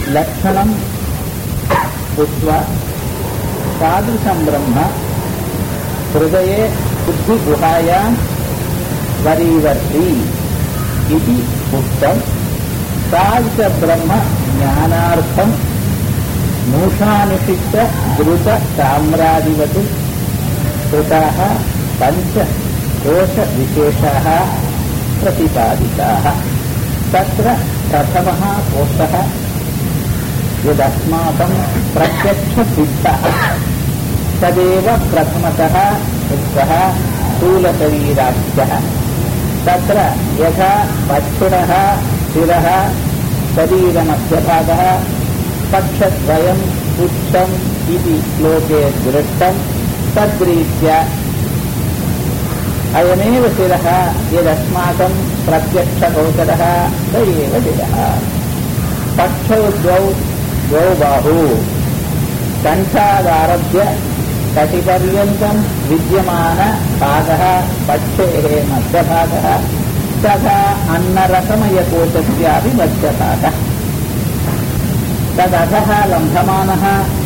लक्षणम् उक्त्वा तादृशं ब्रह्म हृदये बुद्धिगुहायां वरीवर्ति इति उक्तम् तादृशब्रह्म ज्ञानार्थम् मूषानुषिक्त द्रुत साम्रादिवत् कृताः पञ्चकोशविशेषाः प्रतिपादिताः तत्र प्रथमः कोशः यदस्माकं प्रत्यक्षसिद्धः तदेव प्रथमतः उक्तः स्थूलशरीराख्यः तत्र यथा पक्षुणः शिरः शरीरमध्यभागः पक्षद्वयम् उच्चम् इति श्लोके दृष्टम् तद्रीत्या अयमेव शिरः यदस्माकं प्रत्यक्षगोचरः स एव शिरः पक्षौ द्वौ द्वौ बाहू कण्ठादारभ्य कटिपर्यन्तं विद्यमानभागः पक्षेः मध्यभागः तथा अन्नरसमयकोशस्यापि मध्यभागः तदधः लम्भमानः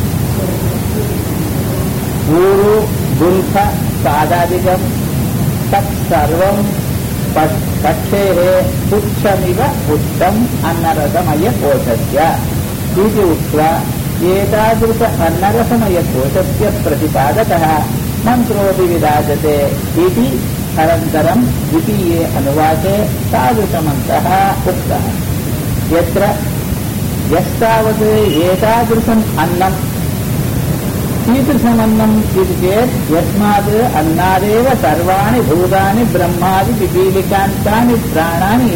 ऊरु गुल्फ पादादिकम् तत्सर्वं कक्षेः पुच्छमिव उक्तम् अन्नरसमयकोशस्य इति उक्त्वा एतादृश अन्नरसमयकोशस्य प्रतिपादकः मन्त्रोऽपि विराजते इति अनन्तरं द्वितीये अनुवाके तादृशमन्तः उक्तः यत्र यस्तावत् एतादृशम् अन्नम् कीदृशमन्नम् इति चेत् यस्मात् अन्नादेव सर्वाणि भूतानि ब्रह्मादि पिपीलिकान्तानि प्राणानि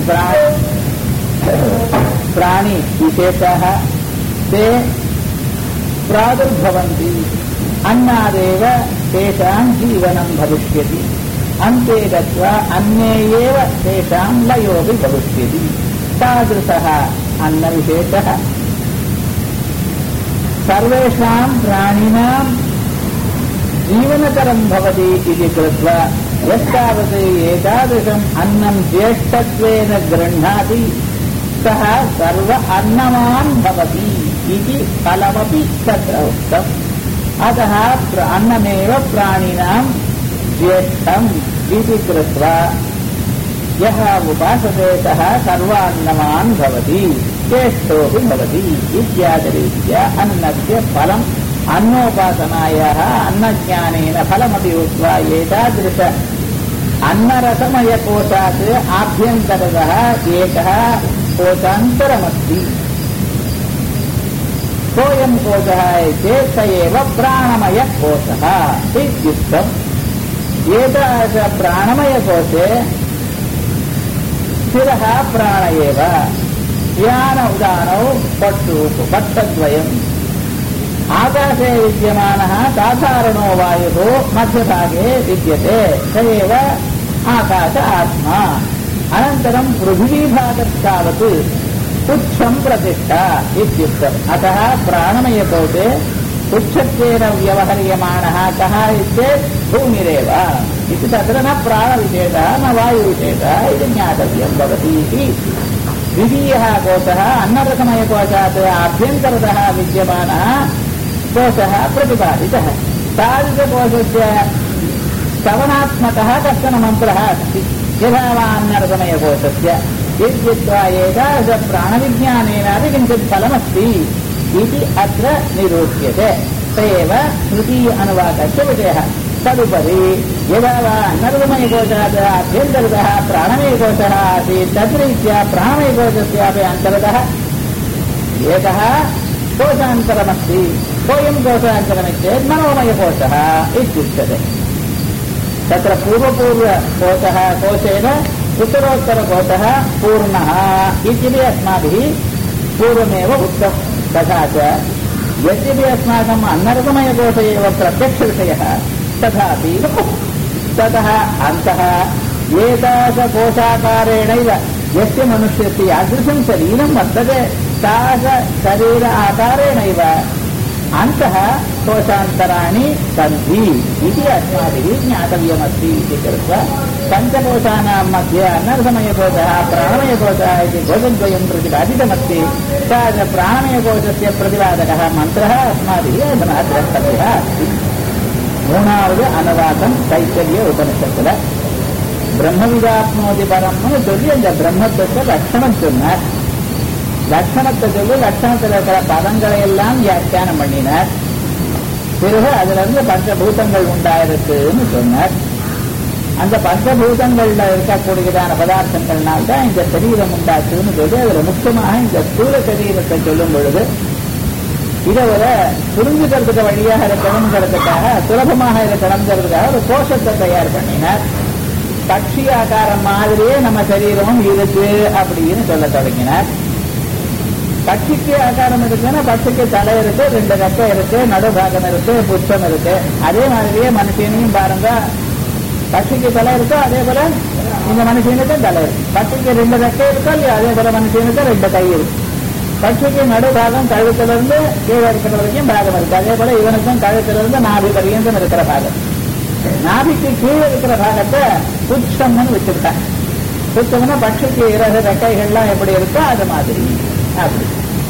प्राणि विशेषाः ते प्रादुर्भवन्ति अन्नादेव तेषां जीवनं भविष्यति अन्ते गत्वा अन्ये एव तेषां लयोऽपि भविष्यति तादृशः अन्नविशेषः सर्वेषां प्राणिनां जीवनकरं भवति इति कृत्वा यस्तावत् एतादृशम् अन्नं ज्येष्ठत्वेन गृह्णाति सः सर्व अन्नवान् भवति इति फलमपि तत्र उक्तम् अतः अन्नमेव प्राणिनां ज्येष्ठम् इति कृत्वा यः उपासते सः सर्वान्नवान् भवति ज्येष्ठोऽपि भवति इत्यादिरीत्या अन्नस्य फलम् अन्नोपासनायाः अन्नज्ञानेन फलमपि उक्त्वा एतादृश अन्नरसमयकोशात् आभ्यन्तरतः एकः कोशान्तरमस्ति कोऽयं कोशः चेत् स एव प्राणमयकोशः इत्युक्तम् एतादृश प्राणमयकोशे शिरः प्राण एव यान उदानौ पट्टु पट्टद्वयम् आकाशे विद्यमानः साधारणो वायुः मध्यभागे विद्यते स एव आकाश आत्मा अनन्तरं पृथिवीभागस्तावत् पुच्छं प्रतिष्ठा इत्युक्तम् अतः प्राणमयकोशे पुच्छत्वेन व्यवहर्यमाणः कः इत्येत् भूमिरेव इति तत्र न प्राणविशेषः न वायुविशेषः इति ज्ञातव्यं भवति इति द्वितीयः कोशः अन्नरसमयकोशात् आभ्यन्तरतः विद्यमानः कोशः प्रतिपादितः तादृशकोशस्य स्तवनात्मकः कश्चन मन्त्रः अस्ति यथा वा अन्नरसमयकोशस्य इत्युक्त्वा एतादृश प्राणविज्ञानेनापि किञ्चित् फलमस्ति इति अत्र निरूप्यते स एव तृतीय अनुवाकस्य विषयः तदुपरि यदा वा अन्नर्वमयकोशात् अभ्यन्तरतः प्राणमयकोशः आसीत् तद्रीत्या प्राणमयकोशस्यापि अन्तरतः एकः कोशान्तरमस्ति कोऽयं कोशान्तरमित्येत् मनोमयकोशः इत्युच्यते तत्र पूर्वपूर्वकोशः कोशेन उत्तरोत्तरकोशः पूर्णः इत्यपि अस्माभिः पूर्वमेव उक्तम् तथा च यद्यपि अस्माकम् अन्नरसमयकोश एव प्रत्यक्षविषयः तथापि ततः अन्तः एतादृशकोशाकारेणैव यस्य मनुष्यस्य यादृशं शरीरं वर्तते तादृश शरीर आकारेणैव अन्तः कोशान्तराणि सन्ति इति अस्माभिः ज्ञातव्यमस्ति इति कृत्वा पञ्चकोशानां मध्ये अन्नसमयकोशः प्राणमयकोशः इति कोशद्वयं प्रतिपादितमस्ति स च प्राणमयकोशस्य प्रतिपादकः मन्त्रः अस्माभिः अधुना द्रष्टव्यः अस्ति மூணாவது அனுவாதம் தைத்தரிய உபனிஷத்துல பிரம்மவிதாத்மோதி பரம்னு சொல்லி அந்த பிரம்மத்துக்கு லட்சணம் சொன்னார் லட்சணத்தை சொல்லி லட்சணத்தில் இருக்கிற பதங்களை எல்லாம் வியாக்கியானம் பண்ணினார் பிறகு அதுல இருந்து பஞ்சபூதங்கள் உண்டாயிருக்குன்னு சொன்னார் அந்த பஞ்சபூதங்கள்ல இருக்கக்கூடியதான பதார்த்தங்கள்னால தான் இந்த சரீரம் உண்டாச்சுன்னு சொல்லி அதுல முக்கியமாக இந்த ஸ்தூல சரீரத்தை சொல்லும் பொழுது இதை ஒரு புரிஞ்சுக்கிறதுக்கு வழியாக இருக்கணுங்கிறதுக்காக சுலபமாக இருக்கணுங்கிறதுக்காக ஒரு கோஷத்தை தயார் பண்ணினார் பட்சி ஆகாரம் மாதிரியே நம்ம சரீரமும் இருக்கு அப்படின்னு சொல்ல தொடங்கினார் பட்சிக்கு ஆகாரம் இருக்குன்னா பட்சிக்கு தலை இருக்கு ரெண்டு ரெக்கை இருக்கு நடுபாகம் இருக்கு புஷ்பம் இருக்கு அதே மாதிரியே மனுஷனையும் பாருங்க பட்சிக்கு தலை இருக்கோ அதே போல இந்த மனுஷனுக்கு தலை இருக்கு பட்சிக்கு ரெண்டு ரெக்கை இருக்கோ இல்லையா அதே போல மனுஷனுக்கு ரெண்டு கை இருக்கு பட்சிக்கு நடுபாகம் கழுத்திலிருந்து கீழே இருக்கிற வரைக்கும் பாகம் இருக்கு அதே போல இவனுக்கும் கழுத்திலிருந்து நாபி பரியந்தம் இருக்கிற பாகம் நாபிக்கு கீழே இருக்கிற பாகத்தை புச்சம்னு வச்சுக்கிட்டான் புச்சம்னா பட்சிக்கு இறகு ரெக்கைகள்லாம் எப்படி இருக்கோ அது மாதிரி அப்படி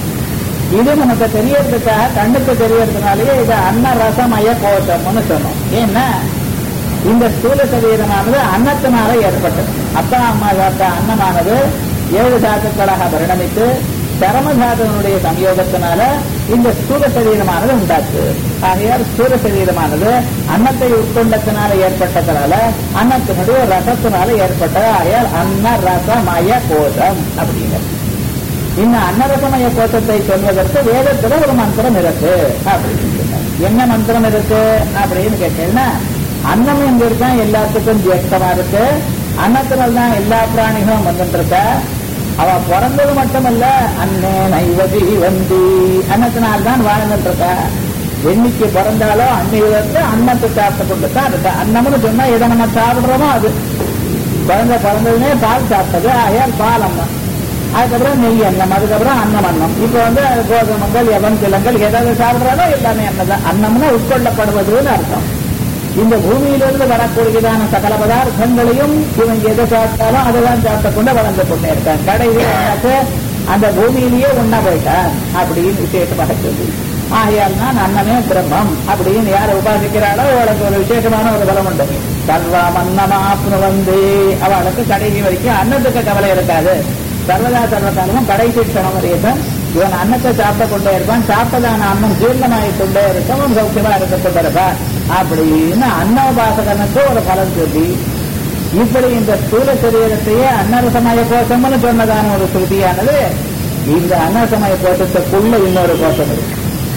இது நமக்கு தெரியறதுக்காக கண்ணுக்கு தெரியறதுனாலேயே இது அன்ன ரசமய கோஷம்னு சொன்னோம் ஏன்னா இந்த ஸ்தூல சரீரமானது அன்னத்தினால ஏற்பட்டது அப்பா அம்மா சாப்பிட்ட அன்னமானது ஏழு தாத்துக்களாக பரிணமித்து சரமதாதனுடைய சம்யோகத்தினால இந்த ஸ்தூல சரீரமானது உண்டாச்சு ஆகையால் ஸ்தூல சரீரமானது அன்னத்தை உட்கொண்டத்தினால ஏற்பட்டதுனால அன்னத்தினுடைய ரசத்தினால ஏற்பட்டது ஆகையால் அன்ன ரசமய கோஷம் அப்படிங்கிறது இந்த அன்னரசமய கோஷத்தை சொல்வதற்கு வேதத்துல ஒரு மந்திரம் இருக்கு அப்படின்னு சொன்னார். என்ன மந்திரம் இருக்கு அப்படின்னு கேட்டீங்கன்னா அன்னம் எங்க இருக்கா எல்லாத்துக்கும் ஜேஷ்டமா இருக்கு அன்னத்தினால் தான் எல்லா பிராணிகளும் வந்துட்டு இருக்க அவ பிறந்தது மட்டுமல்ல அன்னே நைவதி வந்தி அன்னத்தினால் தான் வாழ்ந்துட்டு இருக்க என்னைக்கு பிறந்தாலோ அன்னையிலிருந்து அன்னத்தை சாப்பிட்டு கொண்டு தான் இருக்க அன்னம்னு சொன்னா எதை நம்ம சாப்பிடுறோமோ அது குழந்தை பிறந்ததுமே பால் சாப்பிட்டது ஆயால் பால் அன்னம் அதுக்கப்புறம் நெய் அன்னம் அதுக்கப்புறம் அன்னம் அன்னம் இப்ப வந்து கோதுமங்கள் எவன் கிழங்கள் எதாவது சாப்பிடுறாலோ எல்லாமே அன்னதான் அன்னம்னா உட்கொள்ளப்படுவதுன்னு அர்த்தம் இந்த பூமியிலிருந்து வரக்கூடியதான சகல பதார்த்தங்களையும் இவன் எதை சாப்பிட்டாலும் அதுதான் சாப்பிட்டு கொண்டு வளர்ந்து கொண்டே இருக்கான் கடையில் என்னாச்சு அந்த பூமியிலேயே ஒன்னா போயிட்டான் அப்படின்னு விசேஷமாக சொல்லி ஆகையால் தான் அன்னமே பிரம்மம் அப்படின்னு யாரை உபாசிக்கிறாளோ அவளுக்கு ஒரு விசேஷமான ஒரு பலம் உண்டு சர்வா மன்னமாப்னு வந்து அவளுக்கு கடைசி வரைக்கும் அன்னத்துக்கு கவலை இருக்காது சர்வதா சர்வகாலமும் கடைசி க்ஷணம் வரையும் இவன் அன்னத்தை சாப்பிட கொண்டே இருப்பான் சாப்பிட்டதான அன்னம் ஜீர்ணமாகி கொண்டே இருக்கும் அவன் சௌக்கியமா இருக்க கொண்டே இருப்பான் அப்படின்னு அன்னோபாசகனுக்கு ஒரு பலன் சொல்லி இப்படி இந்த ஸ்தூல சரீரத்தையே அன்னரசமய கோஷம்னு சொன்னதான ஒரு ஸ்ருதியானது இந்த அன்னரசமய கோஷத்துக்குள்ள இன்னொரு கோஷம் இருக்கு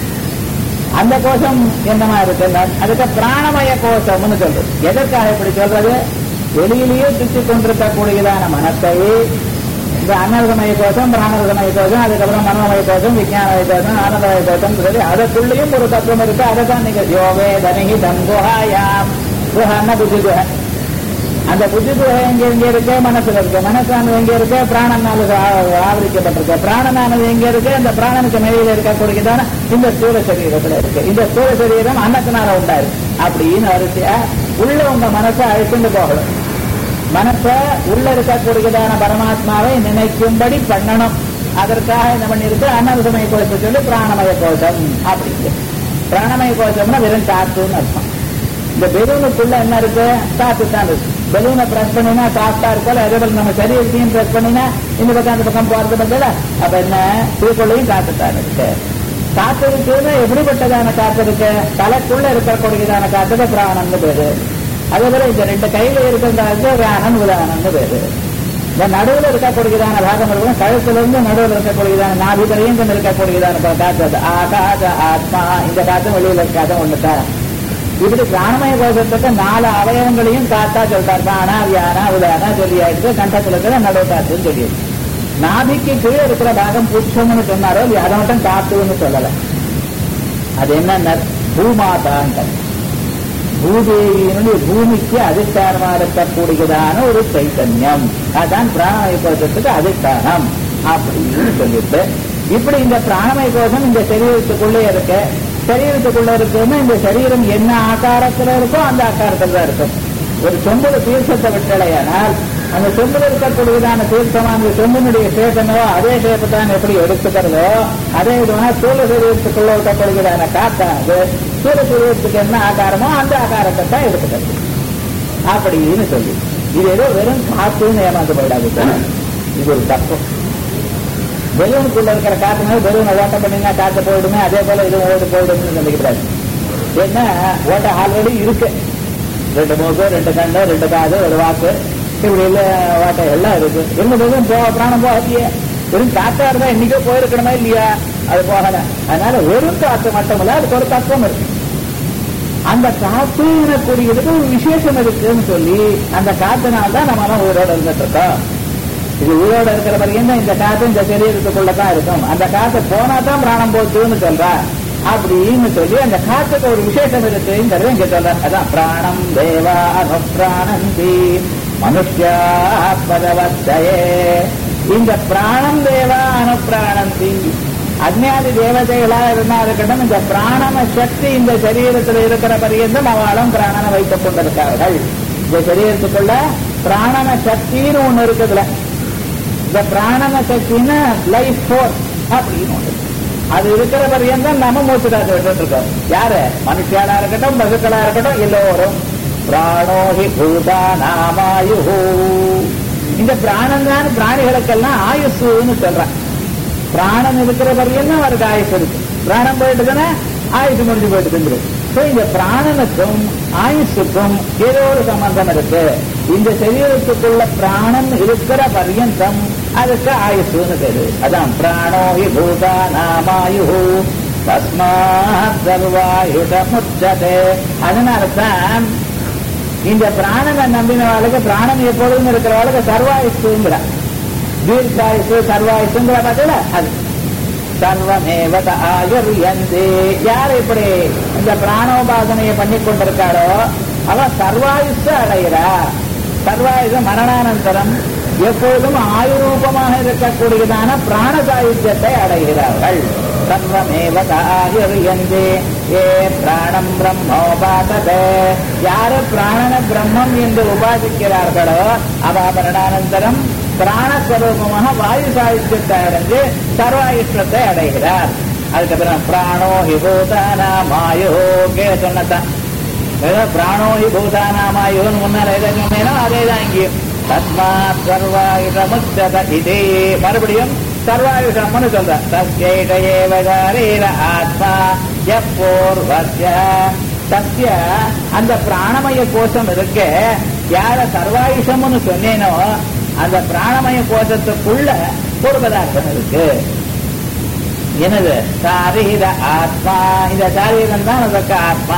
அந்த கோஷம் என்னமா இருக்கு அதுக்கு பிராணமய கோஷம்னு சொல்றது எதற்காக இப்படி சொல்றது வெளியிலேயே சுற்றி கொண்டிருக்கக்கூடியதான மனத்தை இந்த அன்னரசமய கோஷம் பிராணரசமய கோஷம் அதுக்கப்புறம் மனோமய கோஷம் விஞ்ஞானமய கோஷம் ஆனந்தமய கோஷம் சொல்லி அதுக்குள்ளேயும் ஒரு தத்துவம் இருக்கு அதை தான் நீங்க யோவே தனகி தங்குஹாயாம் குஹான்னா புத்தி குஹை அந்த புத்தி குஹை எங்க எங்க இருக்கு மனசுல இருக்கு மனசானது எங்க இருக்கு பிராணனால ஆவரிக்கப்பட்டிருக்கு பிராணனானது எங்க இருக்கு அந்த பிராணனுக்கு மேல இருக்கக்கூடியதான இந்த ஸ்தூல சரீரத்துல இருக்கு இந்த ஸ்தூல சரீரம் அன்னத்தினால உண்டாயிருக்கு அப்படின்னு வரிசையா உள்ள உங்க மனசை அழைத்துட்டு போகணும் மனச உள்ள இருக்கக்கூடியதான பரமாத்மாவை நினைக்கும்படி பண்ணணும் அதற்காக என்ன பண்ணிருக்கு அன்னரசமய கோஷத்தை சொல்லி பிராணமய கோஷம் அப்படிங்க பிராணமய கோஷம்னா வெறும் காத்துன்னு அர்த்தம் இந்த பெலூனுக்குள்ள என்ன இருக்கு காத்து தான் இருக்கு பெலூனை பிரஸ் பண்ணினா காத்தா இருக்கல அதே போல நம்ம சரீரத்தையும் பிரஸ் பண்ணினா இந்த பக்கம் அந்த பக்கம் போறது பதில அப்ப என்ன இதுக்குள்ளேயும் காத்து தான் இருக்கு காத்து இருக்குன்னு எப்படிப்பட்டதான காத்து இருக்கு தலைக்குள்ள இருக்கக்கூடியதான காத்துக்கு பிராணம்னு பேரு அதே போல இந்த ரெண்டு கையில இருக்கிறது வியானம் உதாரணம்னு பேரு இந்த நடுவில் இருக்கக்கூடியதான பாகம் இருக்கும் கழுத்துல இருந்து நடுவில் இருக்கக்கூடியதான நாலு வரையும் கொண்டு இருக்கக்கூடியதான காத்து அது ஆகாத ஆத்மா இந்த காத்தும் வெளியில இருக்காத ஒண்ணுதான் இப்படி பிராணமய கோஷத்துக்கு நாலு அவயவங்களையும் காத்தா சொல்றாரு பிராணா வியானா உதானா சொல்லியாயிருக்கு கண்டத்துல இருக்கிற நடுவு காத்துன்னு சொல்லியிருக்கு நாபிக்கு கீழே இருக்கிற பாகம் புட்சம்னு சொன்னாரோ இல்லையா அதை மட்டும் காத்துன்னு சொல்லல அது என்ன பூமாதாங்க பூதேவியினுடைய பூமிக்கு அதிஷ்டானமா இருக்கக்கூடியதான ஒரு சைத்தன்யம் அதான் பிராணமய கோஷத்துக்கு அதிஷ்டானம் அப்படின்னு சொல்லிட்டு இப்படி இந்த பிராணமய கோஷம் இந்த சரீரத்துக்குள்ளே இருக்க சரீரத்துக்குள்ள இருக்குன்னா இந்த சரீரம் என்ன ஆகாரத்துல இருக்கோ அந்த ஆகாரத்துல தான் இருக்கும் ஒரு சொம்புல தீர்த்தத்தை விட்டலையானால் அந்த சொம்புல இருக்கக்கூடியதான தீர்த்தம் அந்த சொம்பினுடைய சேதனோ அதே சேதத்தான் எப்படி எடுத்துக்கிறதோ அதே விதமா சூழ சரீரத்துக்குள்ள இருக்கக்கூடியதான காத்தானது சூழ சரீரத்துக்கு என்ன ஆகாரமோ அந்த ஆகாரத்தை தான் எடுத்துக்கிறது அப்படின்னு சொல்லி இது ஏதோ வெறும் காத்துன்னு ஏமாந்து போயிடாது இது ஒரு தத்துவம் பெலூனுக்குள்ள இருக்கிற காத்து மாதிரி பெலூனை ஓட்டம் பண்ணினா காத்து போயிடுமே அதே போல இது ஓட்டு போயிடும்னு சொல்லிக்கிறாரு ஏன்னா ஓட்ட ஆல்ரெடி இருக்கு ரெண்டு மூக்கு ரெண்டு கண்ணு ரெண்டு காது ஒரு வாக்கு இப்படி இல்ல ஓட்டை எல்லாம் இருக்கு இருந்ததும் போ பிராணம் போகலையே வெறும் காத்தா இருந்தா இன்னைக்கோ போயிருக்கணுமா இல்லையா அது போகல அதனால வெறும் காத்து மட்டும் இல்ல அதுக்கு ஒரு தத்துவம் இருக்கு அந்த காத்து எனக்கூடியதுக்கு ஒரு விசேஷம் இருக்குன்னு சொல்லி அந்த காத்துனால தான் நம்ம எல்லாம் உயிரோட இருந்துட்டு இருக்கோம் இது உயிரோட இருக்கிற வரைக்கும் இந்த காத்து இந்த சரீரத்துக்குள்ள தான் இருக்கும் அந்த காத்து போனா தான் பிராணம் போச்சுன்னு சொல்றா அப்படின்னு சொல்லி அந்த காத்துக்கு ஒரு விசேஷம் இருக்குங்கிறது இங்க சொல்ற அதான் பிராணம் தேவா அனுப்பிராணந்தி மனுஷா பதவத்தயே இந்த பிராணம் தேவா அனுப்பிராணந்தி அஜ்ஞாதி தேவதைகளா இருந்தா இருக்கட்டும் இந்த பிராணன சக்தி இந்த சரீரத்தில் இருக்கிற பரியந்தம் அவளும் பிராணனை வைத்துக் கொண்டிருக்கார்கள் இந்த சரீரத்துக்குள்ள பிராணன சக்தின்னு ஒண்ணு இருக்குதுல இந்த பிராணன சக்தின்னு லைஃப் ஃபோர்ஸ் அப்படின்னு ஒண்ணு அது இருக்கிற பரியந்தம் நம்ம மூச்சு காத்து விட்டுட்டு இருக்கோம் யாரு மனுஷியாளா இருக்கட்டும் பசுக்களா இருக்கட்டும் எல்லோரும் பிராணோஹி பூதா நாமாயு இந்த பிராணம் தான் பிராணிகளுக்கெல்லாம் ஆயுசுன்னு சொல்றான் பிராணம் இருக்கிற வரையும் அவருக்கு ஆயுசு இருக்கு பிராணம் போயிட்டுதானே ஆயுசு முடிஞ்சு போயிட்டு So, இந்த பிராணனுக்கும் ஆயுசுக்கும் ஏதோ ஒரு சம்பந்தம் இருக்கு இந்த சரீரத்துக்குள்ள பிராணம் இருக்கிற பர்யந்தம் அதுக்கு ஆயுசுன்னு பேரு அதான் பிராணோ ஹி பூதா நாமாயு தஸ்மாத் சர்வாயுதமுச்சதே அதனால தான் இந்த பிராணனை நம்பினவாளுக்கு பிராணம் எப்பொழுதும் இருக்கிறவாளுக்கு சர்வாயுசுங்கிறார் தீர்க்காயுசு சர்வாயுசுங்கிற பார்த்தல அது சர்வமேவத ஆயுர்யந்தே யார் இப்படி இந்த பிராணோபாசனையை பண்ணி கொண்டிருக்காரோ அவ சர்வாயுச அடைகிறா சர்வாயுச மரணானந்தரம் எப்போதும் ஆயுரூபமாக இருக்கக்கூடியதான பிராண சாயுத்தியத்தை அடைகிறார்கள் சர்வமேவத ஆயுர்யந்தே ஏ பிராணம் பிரம்மோபாசதே யாரு பிராணன பிரம்மம் என்று உபாசிக்கிறார்களோ அவ மரணானந்தரம் பிராணஸ்வரூபமாக வாயு சாயுத்தியத்தை அடைந்து சர்வாயுஷ்டத்தை அடைகிறார் அதுக்கப்புறம் பிராணோ ஹி பூதானாமாயோ கே சொன்னதான் ஏதோ பிராணோ ஹி பூதானாமாயோன்னு முன்னால எதை சொன்னேனோ அதே தான் இங்கேயும் தஸ்மாத் சர்வாயுஷமுச்சத இதே மறுபடியும் சர்வாயுஷம்னு சொல்ற தஸ்யைஷ ஏவ சரீர ஆத்மா எப்போர்வஸ்ய சத்திய அந்த பிராணமய கோஷம் இருக்கு யார சர்வாயுஷம்னு சொன்னேனோ அந்த பிராணமய கோஷத்துக்குள்ள ஒரு பதார்த்தம் இருக்கு எனது சாரீர ஆத்மா இந்த சாரீரம் தான் அதற்கு ஆத்மா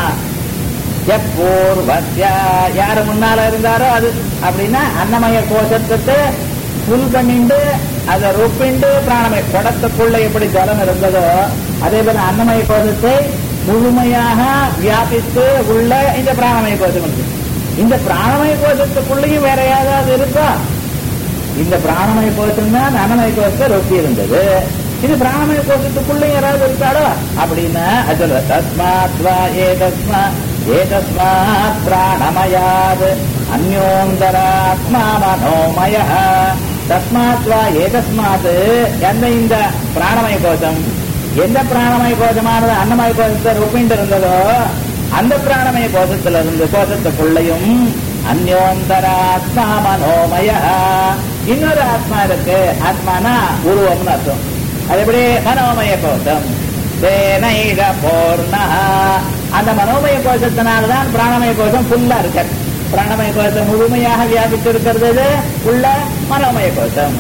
எப்பூர்வத்யா யாரு முன்னால இருந்தாரோ அது அப்படின்னா அன்னமய கோஷத்துக்கு புல் பண்ணிண்டு அதை ருப்பிண்டு பிராணமய குடத்துக்குள்ள எப்படி ஜலம் இருந்ததோ அதே போல அன்னமய கோஷத்தை முழுமையாக வியாபித்து உள்ள இந்த பிராணமய கோஷம் இருக்கு இந்த பிராணமய கோஷத்துக்குள்ளேயும் வேற ஏதாவது இருக்கா இந்த பிராணமய கோஷம் தான் அன்னமய கோஷத்தை ரொட்டி இருந்தது இது பிராணமய கோஷத்துக்குள்ள யாராவது இருக்காளோ அப்படின்னா அது சொல்ற தஸ்மாத் வா ஏ தஸ்மா ஏ தஸ்மாத் பிராணமயாத் அந்யோந்தராத்மா மனோமய தஸ்மாத் வா ஏ தஸ்மாத் எந்த இந்த பிராணமய கோஷம் எந்த பிராணமய கோஷமானது அன்னமய கோஷத்தை ருப்பிண்டு இருந்ததோ அந்த பிராணமய கோஷத்துல இருந்து கோஷத்துக்குள்ளையும் அந்யோந்தராத்மா மனோமய இன்னொரு ஆத்மா இருக்கு ஆத்மானா உருவம்னு அர்த்தம் அது எப்படி மனோமய கோஷம் தேனைக பூர்ணா அந்த மனோமய கோஷத்தினால்தான் பிராணமய கோஷம் ஃபுல்லா இருக்கு பிராணமய கோஷம் முழுமையாக வியாபித்து இருக்கிறது இது உள்ள மனோமய கோஷம்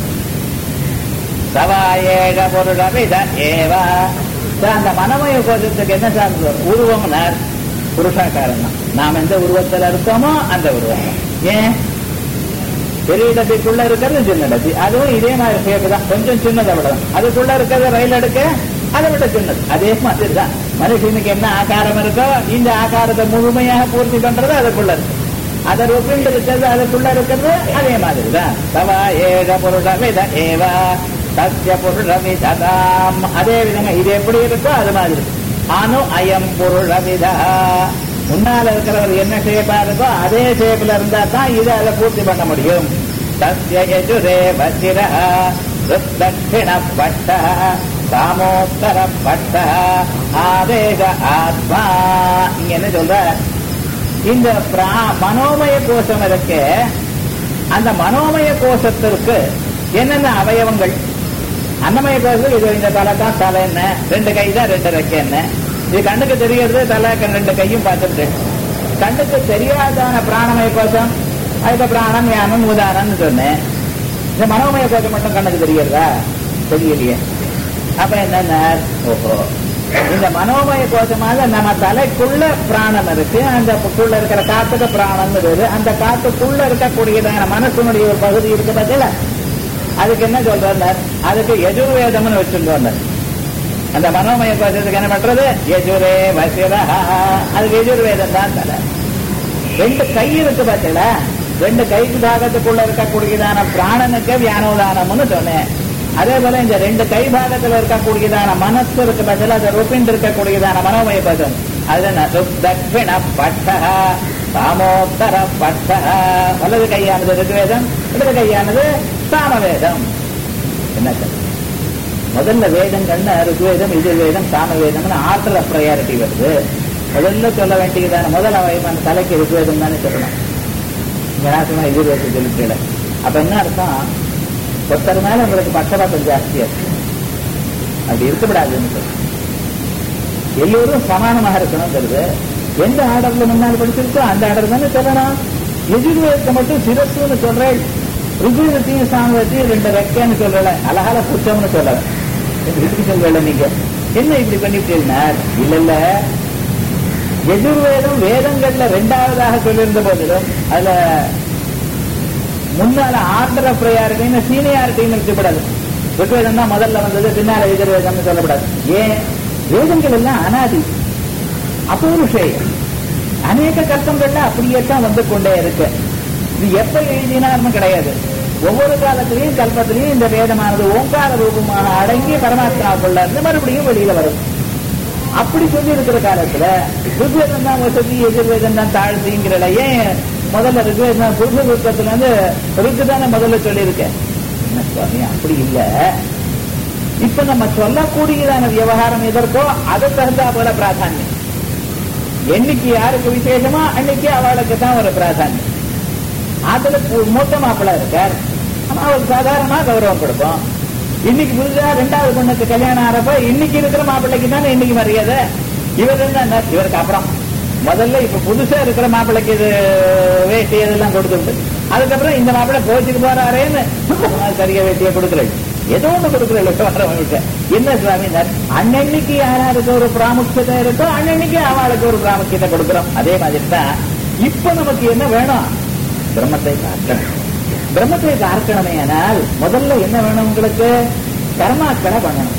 சவாயேக புருடவித ஏவா சார், அந்த மனமய கோஷத்துக்கு என்ன சார் உருவம்னார் புருஷாக்காரம் தான் நாம் எந்த உருவத்தில் இருக்கோமோ அந்த உருவம் ஏன் பெரிய டப்பிக்குள்ள இருக்கிறது சின்ன டப்பி அதுவும் இதே மாதிரி ஷேப் தான் கொஞ்சம் சின்னதை விடலாம் அதுக்குள்ள இருக்கிறது ரயில் அடுக்க அதை விட சின்னது அதே மாதிரி தான் மனுஷனுக்கு என்ன ஆகாரம் இருக்கோ இந்த ஆகாரத்தை முழுமையாக பூர்த்தி பண்றது அதுக்குள்ள இருக்கு அதை ஒப்பிண்டு இருக்கிறது அதுக்குள்ள இருக்கிறது அதே மாதிரி தான் தவா ஏக புருஷமித ஏவா சத்திய புருஷமிததாம் அதே விதங்க இது எப்படி இருக்கோ அது மாதிரி அணு அயம் புருஷவிதா முன்னால இருக்கிறவர் என்ன ஷேப்பா இருக்கோ அதே ஷேப்ல இருந்தா தான் இதை அதை பூர்த்தி பண்ண முடியும் தஸ்ய யஜுரே வசிர தட்சிண பட்ட சாமோத்தர பட்ட ஆவேக ஆத்மா இங்க என்ன சொல்ற இந்த பிரா- மனோமய கோஷம் இருக்கு அந்த மனோமய கோஷத்திற்கு என்னென்ன அவயவங்கள் அன்னமய கோஷம் இது இந்த தலை தான் தலை என்ன ரெண்டு கை தான் ரெண்டு ரெக்கை என்ன இது கண்ணுக்கு தெரியறது தலை கண் ரெண்டு கையும் பார்த்துட்டு கண்ணுக்கு தெரியாதான பிராணமய கோஷம் அதுக்கு பிராணம் ஞானம் உதாரணம்னு சொன்னேன் இந்த மனோமய கோஷம் மட்டும் கண்ணுக்கு தெரியறதா தெரியலையே அப்ப என்னன்னா ஓஹோ இந்த மனோமய கோஷமாக நம்ம தலைக்குள்ள பிராணம் இருக்கு அந்த குள்ள இருக்கிற காத்துக்கு பிராணம் இருக்கு அந்த காத்துக்குள்ள இருக்கக்கூடியதான மனசுனுடைய ஒரு பகுதி இருக்கு பார்த்தீங்களா அதுக்கு என்ன சொல்றார் அதுக்கு எஜுர்வேதம்னு வச்சிருந்தோம் அந்த மனோமய கோஷத்துக்கு என்ன பண்றது யஜுரே வசிரா அதுக்கு எஜுர்வேதம் தான் தலை ரெண்டு கை இருக்கு பார்த்தீங்களா ரெண்டு கைக்கு பாகத்துக்குள்ள இருக்கக்கூடியதான பிராணனுக்கு வியானோதானம்னு சொன்னேன் அதே போல இந்த ரெண்டு கை பாகத்துல இருக்கக்கூடியதான மனசு இருக்கு பார்த்தீங்களா அது ருப்பின் இருக்கக்கூடியதான மனோமய பதம் அது என்ன தட்சிண பட்ட சாமோத்தர பட்ட வலது கையானது ருக்வேதம் இடது கையானது சாமவேதம் என்ன சார் முதல்ல வேதங்கள்னு ருக்வேதம் எதிர்வேதம் சாமவேதம்னு ஆர்டர் ஆஃப் ப்ரையாரிட்டி வருது முதல்ல சொல்ல வேண்டியதான முதல் அவயமான தலைக்கு ருக்வேதம் தானே சொல்லணும் விநாசமா எதிர்வேதம் சொல்லிட்டு அப்ப என்ன அர்த்தம் ஒருத்தர் மேல உங்களுக்கு பட்சபாத்தம் ஜாஸ்தியா இருக்கு அப்படி இருக்கக்கூடாதுன்னு சொல்லு எல்லோரும் சமானமாக இருக்கணுங்கிறது எந்த ஆர்டர்ல முன்னால் படிச்சிருக்கோ அந்த ஆர்டர் தானே சொல்லணும் எதிர்வேதத்தை மட்டும் சிரஸ்ன்னு சொல்றேன் ருஜுவத்தையும் சாமத்தையும் ரெண்டு ரெக்கைன்னு சொல்லல அழகால புத்தம்னு சொல்லல இப்படி சொல்லல நீங்க என்ன இப்படி பண்ணிட்டீங்கன்னா இல்ல இல்ல எதிர்வேதம் வேதங்கள்ல ரெண்டாவதாக சொல்லியிருந்த போதிலும் அதுல முன்னால ஆர்டர் ஆஃப் ப்ரையாரிட்டின்னு சீனியாரிட்டின்னு இருக்கக்கூடாது ருக்வேதம் தான் முதல்ல வந்தது பின்னால எதிர்வேதம்னு சொல்லக்கூடாது ஏன் வேதங்கள் எல்லாம் அனாதி அபூருஷேயம் அநேக கல்பங்கள்ல அப்படியே தான் வந்து கொண்டே இருக்கு இது எப்ப எழுதினார்னு கிடையாது ஒவ்வொரு காலத்திலையும் கல்பத்திலையும் இந்த வேதமானது ஓங்கார ரூபமாக அடங்கி பரமாத்மாவுக்குள்ள இருந்து மறுபடியும் வெளியில வரும் அப்படி சொல்லி இருக்கிற காலத்துல ருக்வேதம் தான் வசதி எதிர்வேதம் தான் தாழ்த்திங்கிறல ஏன் முதல்ல ருக்வேதம் புருஷ ருக்கத்துல இருந்து ருக்கு தானே முதல்ல சொல்லியிருக்கேன் என்ன சுவாமி அப்படி இல்ல இப்ப நம்ம சொல்லக்கூடியதான விவகாரம் எதற்கோ அதை தகுந்தா போல பிராதானியம் என்னைக்கு யாருக்கு விசேஷமா அன்னைக்கு அவளுக்கு தான் ஒரு பிராதானியம் அதுல பு- மூத்த மாப்பிள்ள இருக்கார் ஆனா அவருக்கு சாதாரணமா கௌரவம் கொடுப்போம் இன்னைக்கு புதுசா ரெண்டாவது பொண்ணுக்கு கல்யாணம் ஆறப்ப இன்னைக்கு இருக்கிற மாப்பிள்ளைக்கு தானே இன்னைக்கு மரியாதை இவர் என்ன இவருக்கு அப்புறம் முதல்ல இப்ப புதுசா இருக்கிற மாப்பிள்ளைக்கு இது வேஷ்டி இதெல்லாம் கொடுத்துட்டு அதுக்கப்புறம் இந்த மாப்பிள்ளை கோச்சுக்கு போறாரேன்னு அது சரியா வேட்டியை கொடுக்குறேன் ஏதோ ஒண்ணு கொடுக்குறேன் வரவங்களுக்கு என்ன சுவாமி அன்னன்னைக்கு யாராருக்கு ஒரு பிராமுக்கியத்தை இருக்கோ அன்னன்னைக்கு அவளுக்கு ஒரு பிராமுக்கியத்தை கொடுக்குறோம் அதே மாதிரி தான் இப்ப நமக்கு என்ன வேணும் பிரம்மத்தை பார்க்கணும் பிரம்மத்தை பார்க்கணுமே ஆனால் முதல்ல என்ன வேணும் உங்களுக்கு கர்மாக்களை பண்ணணும்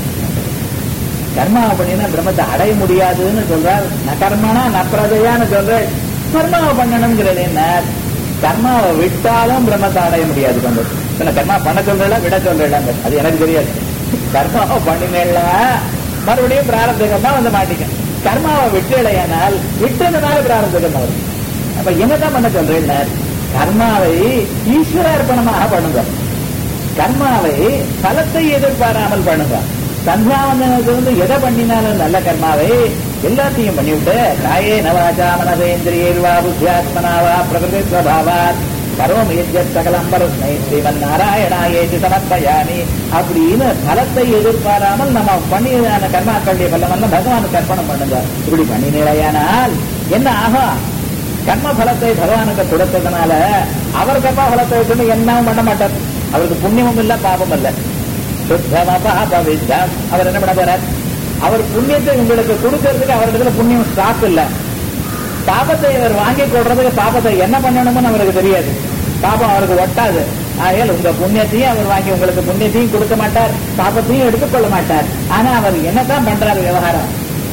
கர்மாவை பண்ணினா பிரம்மத்தை அடைய முடியாதுன்னு சொல்றார் ந கர்மனா ந பிரதையான்னு சொல்றார் கர்மாவை பண்ணணுங்கிறது என்ன கர்மாவை விட்டாலும் பிரம்மத்தை அடைய முடியாது கொண்டு இப்ப நான் கர்மா பண்ண சொல்றல விட சொல்றேன் அது எனக்கு தெரியாது கர்மாவை பண்ணினேல மறுபடியும் பிராரப்தகமா வந்து மாட்டிக்க கர்மாவை விட்டுடையானால் விட்டதுனால பிராரப்தகம் வரும் அப்ப என்னதான் பண்ண சொல்றேன் கர்மாவை ஈஸ்வர அர்ப்பணமாக பண்ணுங்க கர்மாவை பலத்தை எதிர்பாராமல் பண்ணுங்க சந்தியாவந்தனத்திலிருந்து எதை பண்ணினாலும் நல்ல கர்மாவை எல்லாத்தையும் பண்ணிவிட்டு காயே நவாச்சா மனசேந்திரியர்வா புத்தியாத்மனாவா பிரகிருதி ஸ்வபாவாத் கரோம் எஜ்ஜத் சகலம் பரஸ்மை ஸ்ரீமன் நாராயணாயேதி சமர்ப்பயாமி அப்படின்னு பலத்தை எதிர்பாராமல் நம்ம பண்ணியதான கர்மாக்களுடைய பலமெல்லாம் பகவானுக்கு அர்ப்பணம் பண்ணுங்க இப்படி பண்ணினேயானால் என்ன ஆகும் கர்ம பலத்தை பகவானுக்கு கொடுத்ததுனால அவர் கர்ம பலத்தை வச்சுன்னு என்னவும் பண்ண மாட்டார் அவருக்கு புண்ணியமும் இல்ல பாபம் இல்ல சுத்தம பாப வித்யாம் அவர் என்ன பண்ண போறார் அவர் புண்ணியத்தை உங்களுக்கு கொடுக்கறதுக்கு அவரிடத்துல புண்ணியம் ஸ்டாக் இல்ல பாபத்தை அவர் வாங்கி கொள்றதுக்கு பாபத்தை என்ன பண்ணணும்னு அவருக்கு தெரியாது பாபம் அவருக்கு ஒட்டாது ஆகையால் உங்க புண்ணியத்தையும் அவர் வாங்கி உங்களுக்கு புண்ணியத்தையும் கொடுக்க மாட்டார் பாபத்தையும் எடுத்துக்கொள்ள மாட்டார் ஆனா அவர் என்னதான் பண்றாரு விவகாரம்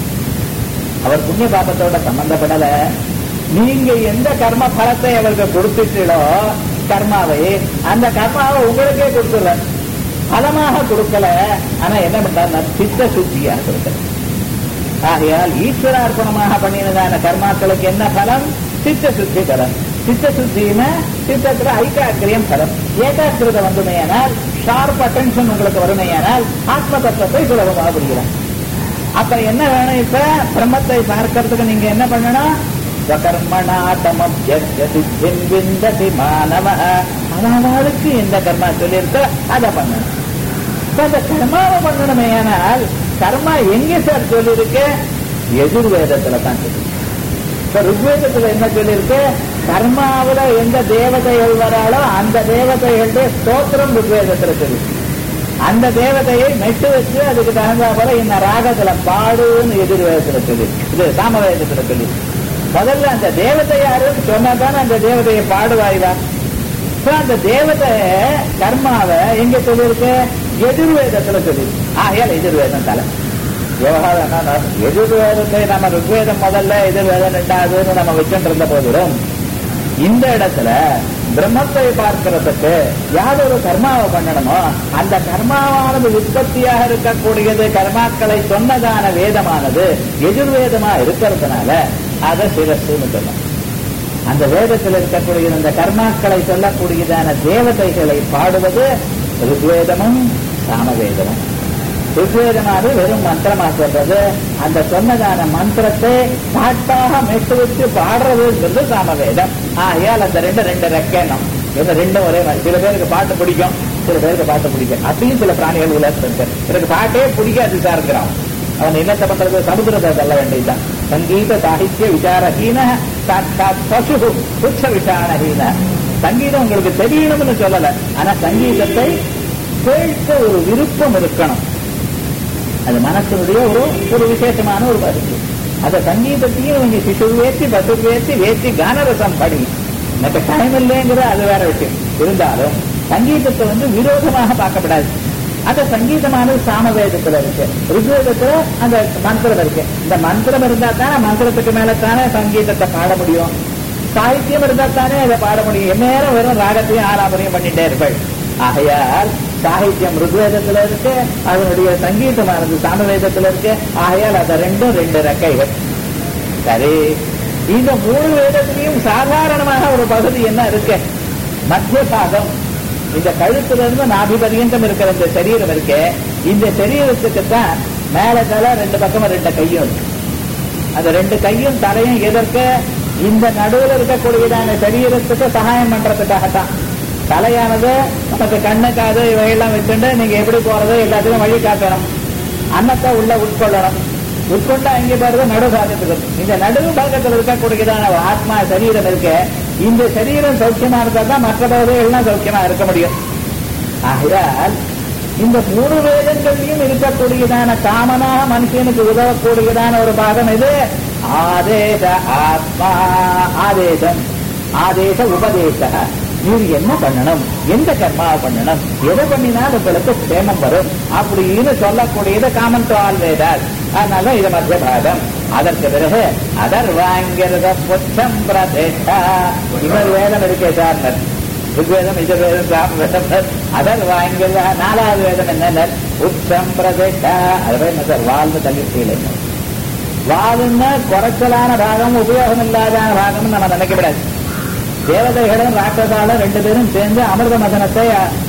அவர் புண்ணிய பாபத்தோட சம்பந்தப்படல நீங்க எந்த கர்ம பலத்தை அவருக்கு கொடுத்துட்டீங்களோ கர்மாவை அந்த கர்மாவை உங்களுக்கே கொடுத்துடுற பலமாக கொடுக்கல ஆனா என்ன பண்றாரு சித்த சுத்தியா கொடுக்க ஆகையால் ஈஸ்வரார்ப்பணமாக பண்ணினதான கர்மாக்களுக்கு என்ன பலம் சித்த சுத்தி பலம் சித்த சுத்தினா சித்தத்துல ஐக்காக்கிரியம் பலம் ஏகாக்கிரத வந்துமையானால் ஷார்ப் அட்டென்ஷன் உங்களுக்கு வருமையானால் ஆத்ம தத்துவத்தை சுலபமாக புரிகிறார் அப்ப என்ன வேணும் இப்ப பிரம்மத்தை பார்க்கறதுக்கு நீங்க என்ன பண்ணணும் விந்ததி மாணவ அவனுக்கு எந்த கர்மா சொல்லியிருக்க அதை பண்ணணும் இப்ப அந்த கர்மாவை பண்ணணுமே ஆனால் கர்மா எங்க சார் சொல்லியிருக்கு எதிர்வேதத்துல தான் சொல்லி இப்ப ருக்வேதத்துல என்ன சொல்லியிருக்கு கர்மாவில எந்த தேவதைகள் வராளோ அந்த தேவதைகளுடைய ஸ்தோத்திரம் ருக்வேதத்துல சொல்லி அந்த தேவதையை மெட்டு வச்சு அதுக்கு தகுந்தா போல இந்த ராகத்துல பாடுன்னு எதிர்வேதத்துல சொல்லி இது சாமவேதத்துல சொல்லி முதல்ல அந்த தேவதை யாருன்னு சொன்னா தானே அந்த தேவதையை பாடுவாய்வா அந்த தேவதை கர்மாவை எங்க சொல்லியிருக்கு எதிர்வேதத்துல சொல்லி ஆகையால் எதிர்வேதம் தலை விவகாரம் என்னன்னா எதிர்வேதத்தை நம்ம ருக்வேதம் முதல்ல எதிர்வேதம் ரெண்டாவதுன்னு நம்ம வச்சுட்டு இருந்த போதிலும் இந்த இடத்துல பிரம்மத்தை பார்க்கிறதுக்கு யாரொரு கர்மாவை பண்ணணுமோ அந்த கர்மாவானது உற்பத்தியாக இருக்கக்கூடியது கர்மாக்களை சொன்னதான வேதமானது எதிர்வேதமா இருக்கிறதுனால அதை சிரஸ்ன்னு சொல்லும் அந்த வேதத்தில் இருக்கக்கூடிய இந்த கர்மாக்களை சொல்லக்கூடியதான தேவதைகளை பாடுவது ருக்வேதமும் சாமவேதமும் ருக்வேதமானது வெறும் மந்திரமா சொல்றது அந்த சொன்னதான மந்திரத்தை பாட்டாக மெட்டு வச்சு பாடுறதுங்கிறது சாமவேதம் ஆகையால் அந்த ரெண்டு ரெண்டு ரெக்கணும் இந்த ரெண்டும் ஒரே மாதிரி சில பேருக்கு பாட்டு பிடிக்கும் சில பேருக்கு பாட்டு பிடிக்கும் அப்பயும் சில பிராணிகள் உலகத்தில் இருக்கு எனக்கு பாட்டே பிடிக்காது சார் இருக்கிறான் அவன் என்னத்தை பண்றது சமுதிரத்தை தள்ள வேண்டியதுதான் சங்கீத சாகித்ய விசாரஹீன சாட்சாத் பசு புச்ச விசாரணஹீன சங்கீதம் உங்களுக்கு தெரியணும்னு சொல்லல ஆனா சங்கீதத்தை கேட்க ஒரு விருப்பம் இருக்கணும் அது மனசுடைய ஒரு ஒரு விசேஷமான ஒரு பரிசு அந்த சங்கீதத்தையும் நீங்க சிசுவேத்தி பசுவேத்தி வேத்தி கானரசம் படி எனக்கு டைம் இல்லைங்கிற அது வேற விஷயம் இருந்தாலும் சங்கீதத்தை வந்து விரோதமாக பார்க்கப்படாது அந்த சங்கீதமானது சாமவேதத்துல இருக்கு ருக்வேதத்துல அந்த மந்திரம் இருக்கு இந்த மந்திரம் இருந்தா தானே மந்திரத்துக்கு மேல தானே சங்கீதத்தை பாட முடியும் சாகித்யம் இருந்தா தானே அதை பாட முடியும் நேரம் வெறும் ராகத்தையும் ஆலாபனையும் பண்ணிட்டே இருப்பாள் ஆகையால் சாகித்யம் ருக்வேதத்துல இருக்கு அதனுடைய சங்கீதமானது சாமவேதத்துல இருக்கு ஆகையால் அது ரெண்டும் ரெண்டு ரெக்கைகள் சரி இந்த மூணு வேதத்திலையும் சாதாரணமாக ஒரு பகுதி என்ன இருக்கு மத்திய பாகம் இந்த கழுத்துல இருந்து நாபி பரியந்தம் இருக்கிற இந்த சரீரம் இருக்கு இந்த சரீரத்துக்கு தான் மேல தலை ரெண்டு பக்கமும் ரெண்டு கையும் இருக்கு அந்த ரெண்டு கையும் தலையும் எதற்கு இந்த நடுவில் இருக்கக்கூடியதான சரீரத்துக்கு சகாயம் பண்றதுக்காகத்தான் தலையானது நமக்கு கண்ணு காது இவையெல்லாம் வச்சுட்டு நீங்க எப்படி போறது எல்லாத்துக்கும் வழி காட்டணும் அன்னத்தை உள்ள உட்கொள்ளணும் உட்கொண்டா இங்க பாருங்க நடு பாகத்துக்கு இந்த நடுவு பாகத்தில் இருக்கக்கூடியதான ஒரு ஆத்மா சரீரம் இருக்கு இந்த சரீரம் சௌக்கியமா இருந்தா தான் மற்ற பகுதிகள்லாம் சௌக்கியமா இருக்க முடியும் ஆகையால் இந்த மூணு வேதங்களையும் இருக்கக்கூடியதான காமனாக மனுஷனுக்கு உதவக்கூடியதான ஒரு பாகம் இது ஆதேச ஆத்மா ஆதேசம் ஆதேச உபதேச நீர் என்ன பண்ணணும் எந்த கர்மாவை பண்ணணும் எதை பண்ணினால் உங்களுக்கு சேமம் வரும் அப்படின்னு சொல்லக்கூடியது காமன் டு ஆல் வேதாஸ் அதனால இது மத்திய பாகம் அதற்கு பிறகு அதர் வாங்கிறத புத்தம் பிரதேசா இவர் வேதம் இருக்கே சார் ருக்வேதம் எஜுர்வேதம் சாமவேதம் அதர் வாங்கிறத நாலாவது வேதம் என்ன உத்தம் பிரதேசா அது என்ன சார் வாழ்ந்து தள்ளிட்டு வாழுன்னா குறைச்சலான பாகம் உபயோகம் இல்லாத பாகம் நம்ம நினைக்கப்படாது தேவதைகளும் ராட்சசாலும் ரெண்டு பேரும் சேர்ந்து அமிர்த மதனத்தை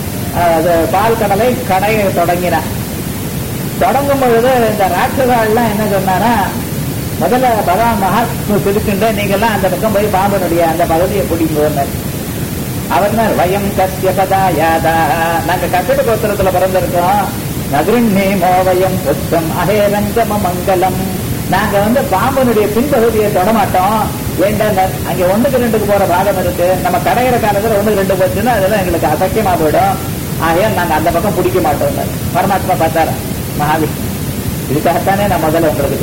பால் கடலை கடைய தொடங்கினார் தொடங்கும் பொழுது இந்த ராட்சசாலாம் என்ன சொன்னாரா முதல்ல பகவான் மகாத்மு திருக்கின்ற நீங்கெல்லாம் அந்த பக்கம் போய் பாம்பனுடைய அந்த பகுதியை பிடிங்கோன்னு அவர் வயம் கத்திய பதா யாதா நாங்க கட்டிட கோத்திரத்துல பிறந்திருக்கோம் நகிருண்ணே மோவயம் புத்தம் அகேரங்கம மங்கலம் நாங்க வந்து பாம்பனுடைய பின்பகுதியை தொடமாட்டோம் வேண்டாம் அங்க ஒண்ணுக்கு ரெண்டுக்கு போற பாகம் இருக்கு நம்ம கடையிற காலத்துல ஒண்ணுக்கு ரெண்டு போச்சுன்னா அதெல்லாம் எங்களுக்கு அசக்கியமா போயிடும் ஆகையால் நாங்க அந்த பக்கம் பிடிக்க மாட்டோம் பரமாத்மா பார்த்தாரு மகாவிஷ்ணு இதுக்காகத்தானே நான் முதல்ல உங்களுக்கு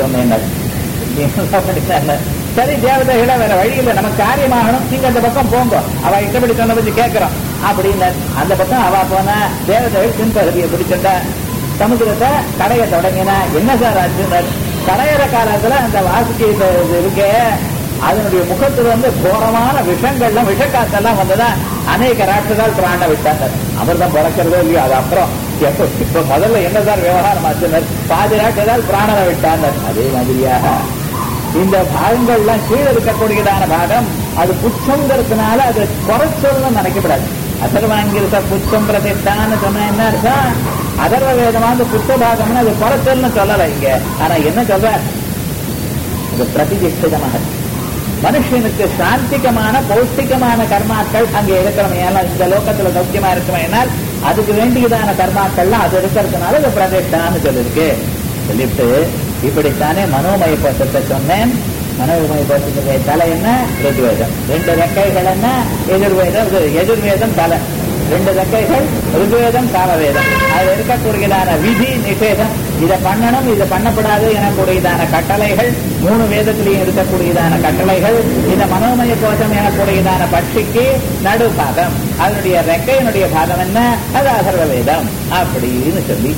சொன்னேன் சரி தேவதைகளை வேற வழி இல்லை நமக்கு காரியமாகணும் நீங்க அந்த பக்கம் போங்க அவ இஷ்டப்படி சொன்ன பத்தி கேட்கிறோம் அப்படின்னு அந்த பக்கம் அவ போன தேவதைகள் பின்பகுதியை பிடிச்சிருந்தா சமுத்திரத்தை கடைய தொடங்கினா என்ன சார் ஆச்சுன்னு கடையிற காலத்துல அந்த வாசுக்கு இருக்கே அதனுடைய முகத்துல வந்து கோரமான விஷங்கள்லாம் விஷக்காத்தெல்லாம் வந்ததா அநேக ராட்சதால் பிராண விட்டாங்க அவர் தான் பிறக்கிறதோ இல்லையோ அது அப்புறம் எப்ப இப்ப முதல்ல என்னதான் விவகாரம் ஆச்சுனர் பாதி ராட்சதால் பிராணனை விட்டாங்க அதே மாதிரியாக இந்த பாகங்கள்லாம் கீழே இருக்கக்கூடியதான பாகம் அது புச்சங்கிறதுனால அது குறைச்சல்னு நினைக்கப்படாது அதர்வாங்கிருத்த புச்சம் பிரதிஷ்டான்னு சொன்ன என்ன அர்த்தம் அதர்வ வேதமான புச்ச பாகம்னு அது குறைச்சல்னு சொல்லல இங்க ஆனா என்ன சொல்ற இது பிரதிஷ்டிதமாக மனுஷனுக்கு சாந்திகமான பௌஷ்டிகமான கர்மாக்கள் அங்கே இருக்கிறமையால இந்த லோகத்துல சௌக்கியமா இருக்குமையினால் அதுக்கு வேண்டியதான கர்மாக்கள்லாம் அது இருக்கிறதுனால இது பிரதிஷ்டான்னு சொல்லிருக்கு சொல்லிட்டு இப்படித்தானே மனோமய கோஷத்தை சொன்னேன் மனோமய கோஷத்துடைய தலை என்ன ருத்வேதம் ரெண்டு ரெக்கைகள் என்ன எதிர்வேதம் இது எதிர்வேதம் தலை ரெண்டு ரெக்கைகள் ருத்வேதம் சாமவேதம் அதுல இருக்கக்கூடியதான விதி நிஷேதம் இதை பண்ணணும் இதை பண்ணக்கூடாது எனக்கூடியதான கட்டளைகள் மூணு வேதத்திலையும் இருக்கக்கூடியதான கட்டளைகள் இந்த மனோமய கோஷம் எனக்கூடியதான பட்சிக்கு நடுபாகம் அதனுடைய ரெக்கையினுடைய பாகம் என்ன அது அகர்வ வேதம் அப்படின்னு சொல்லி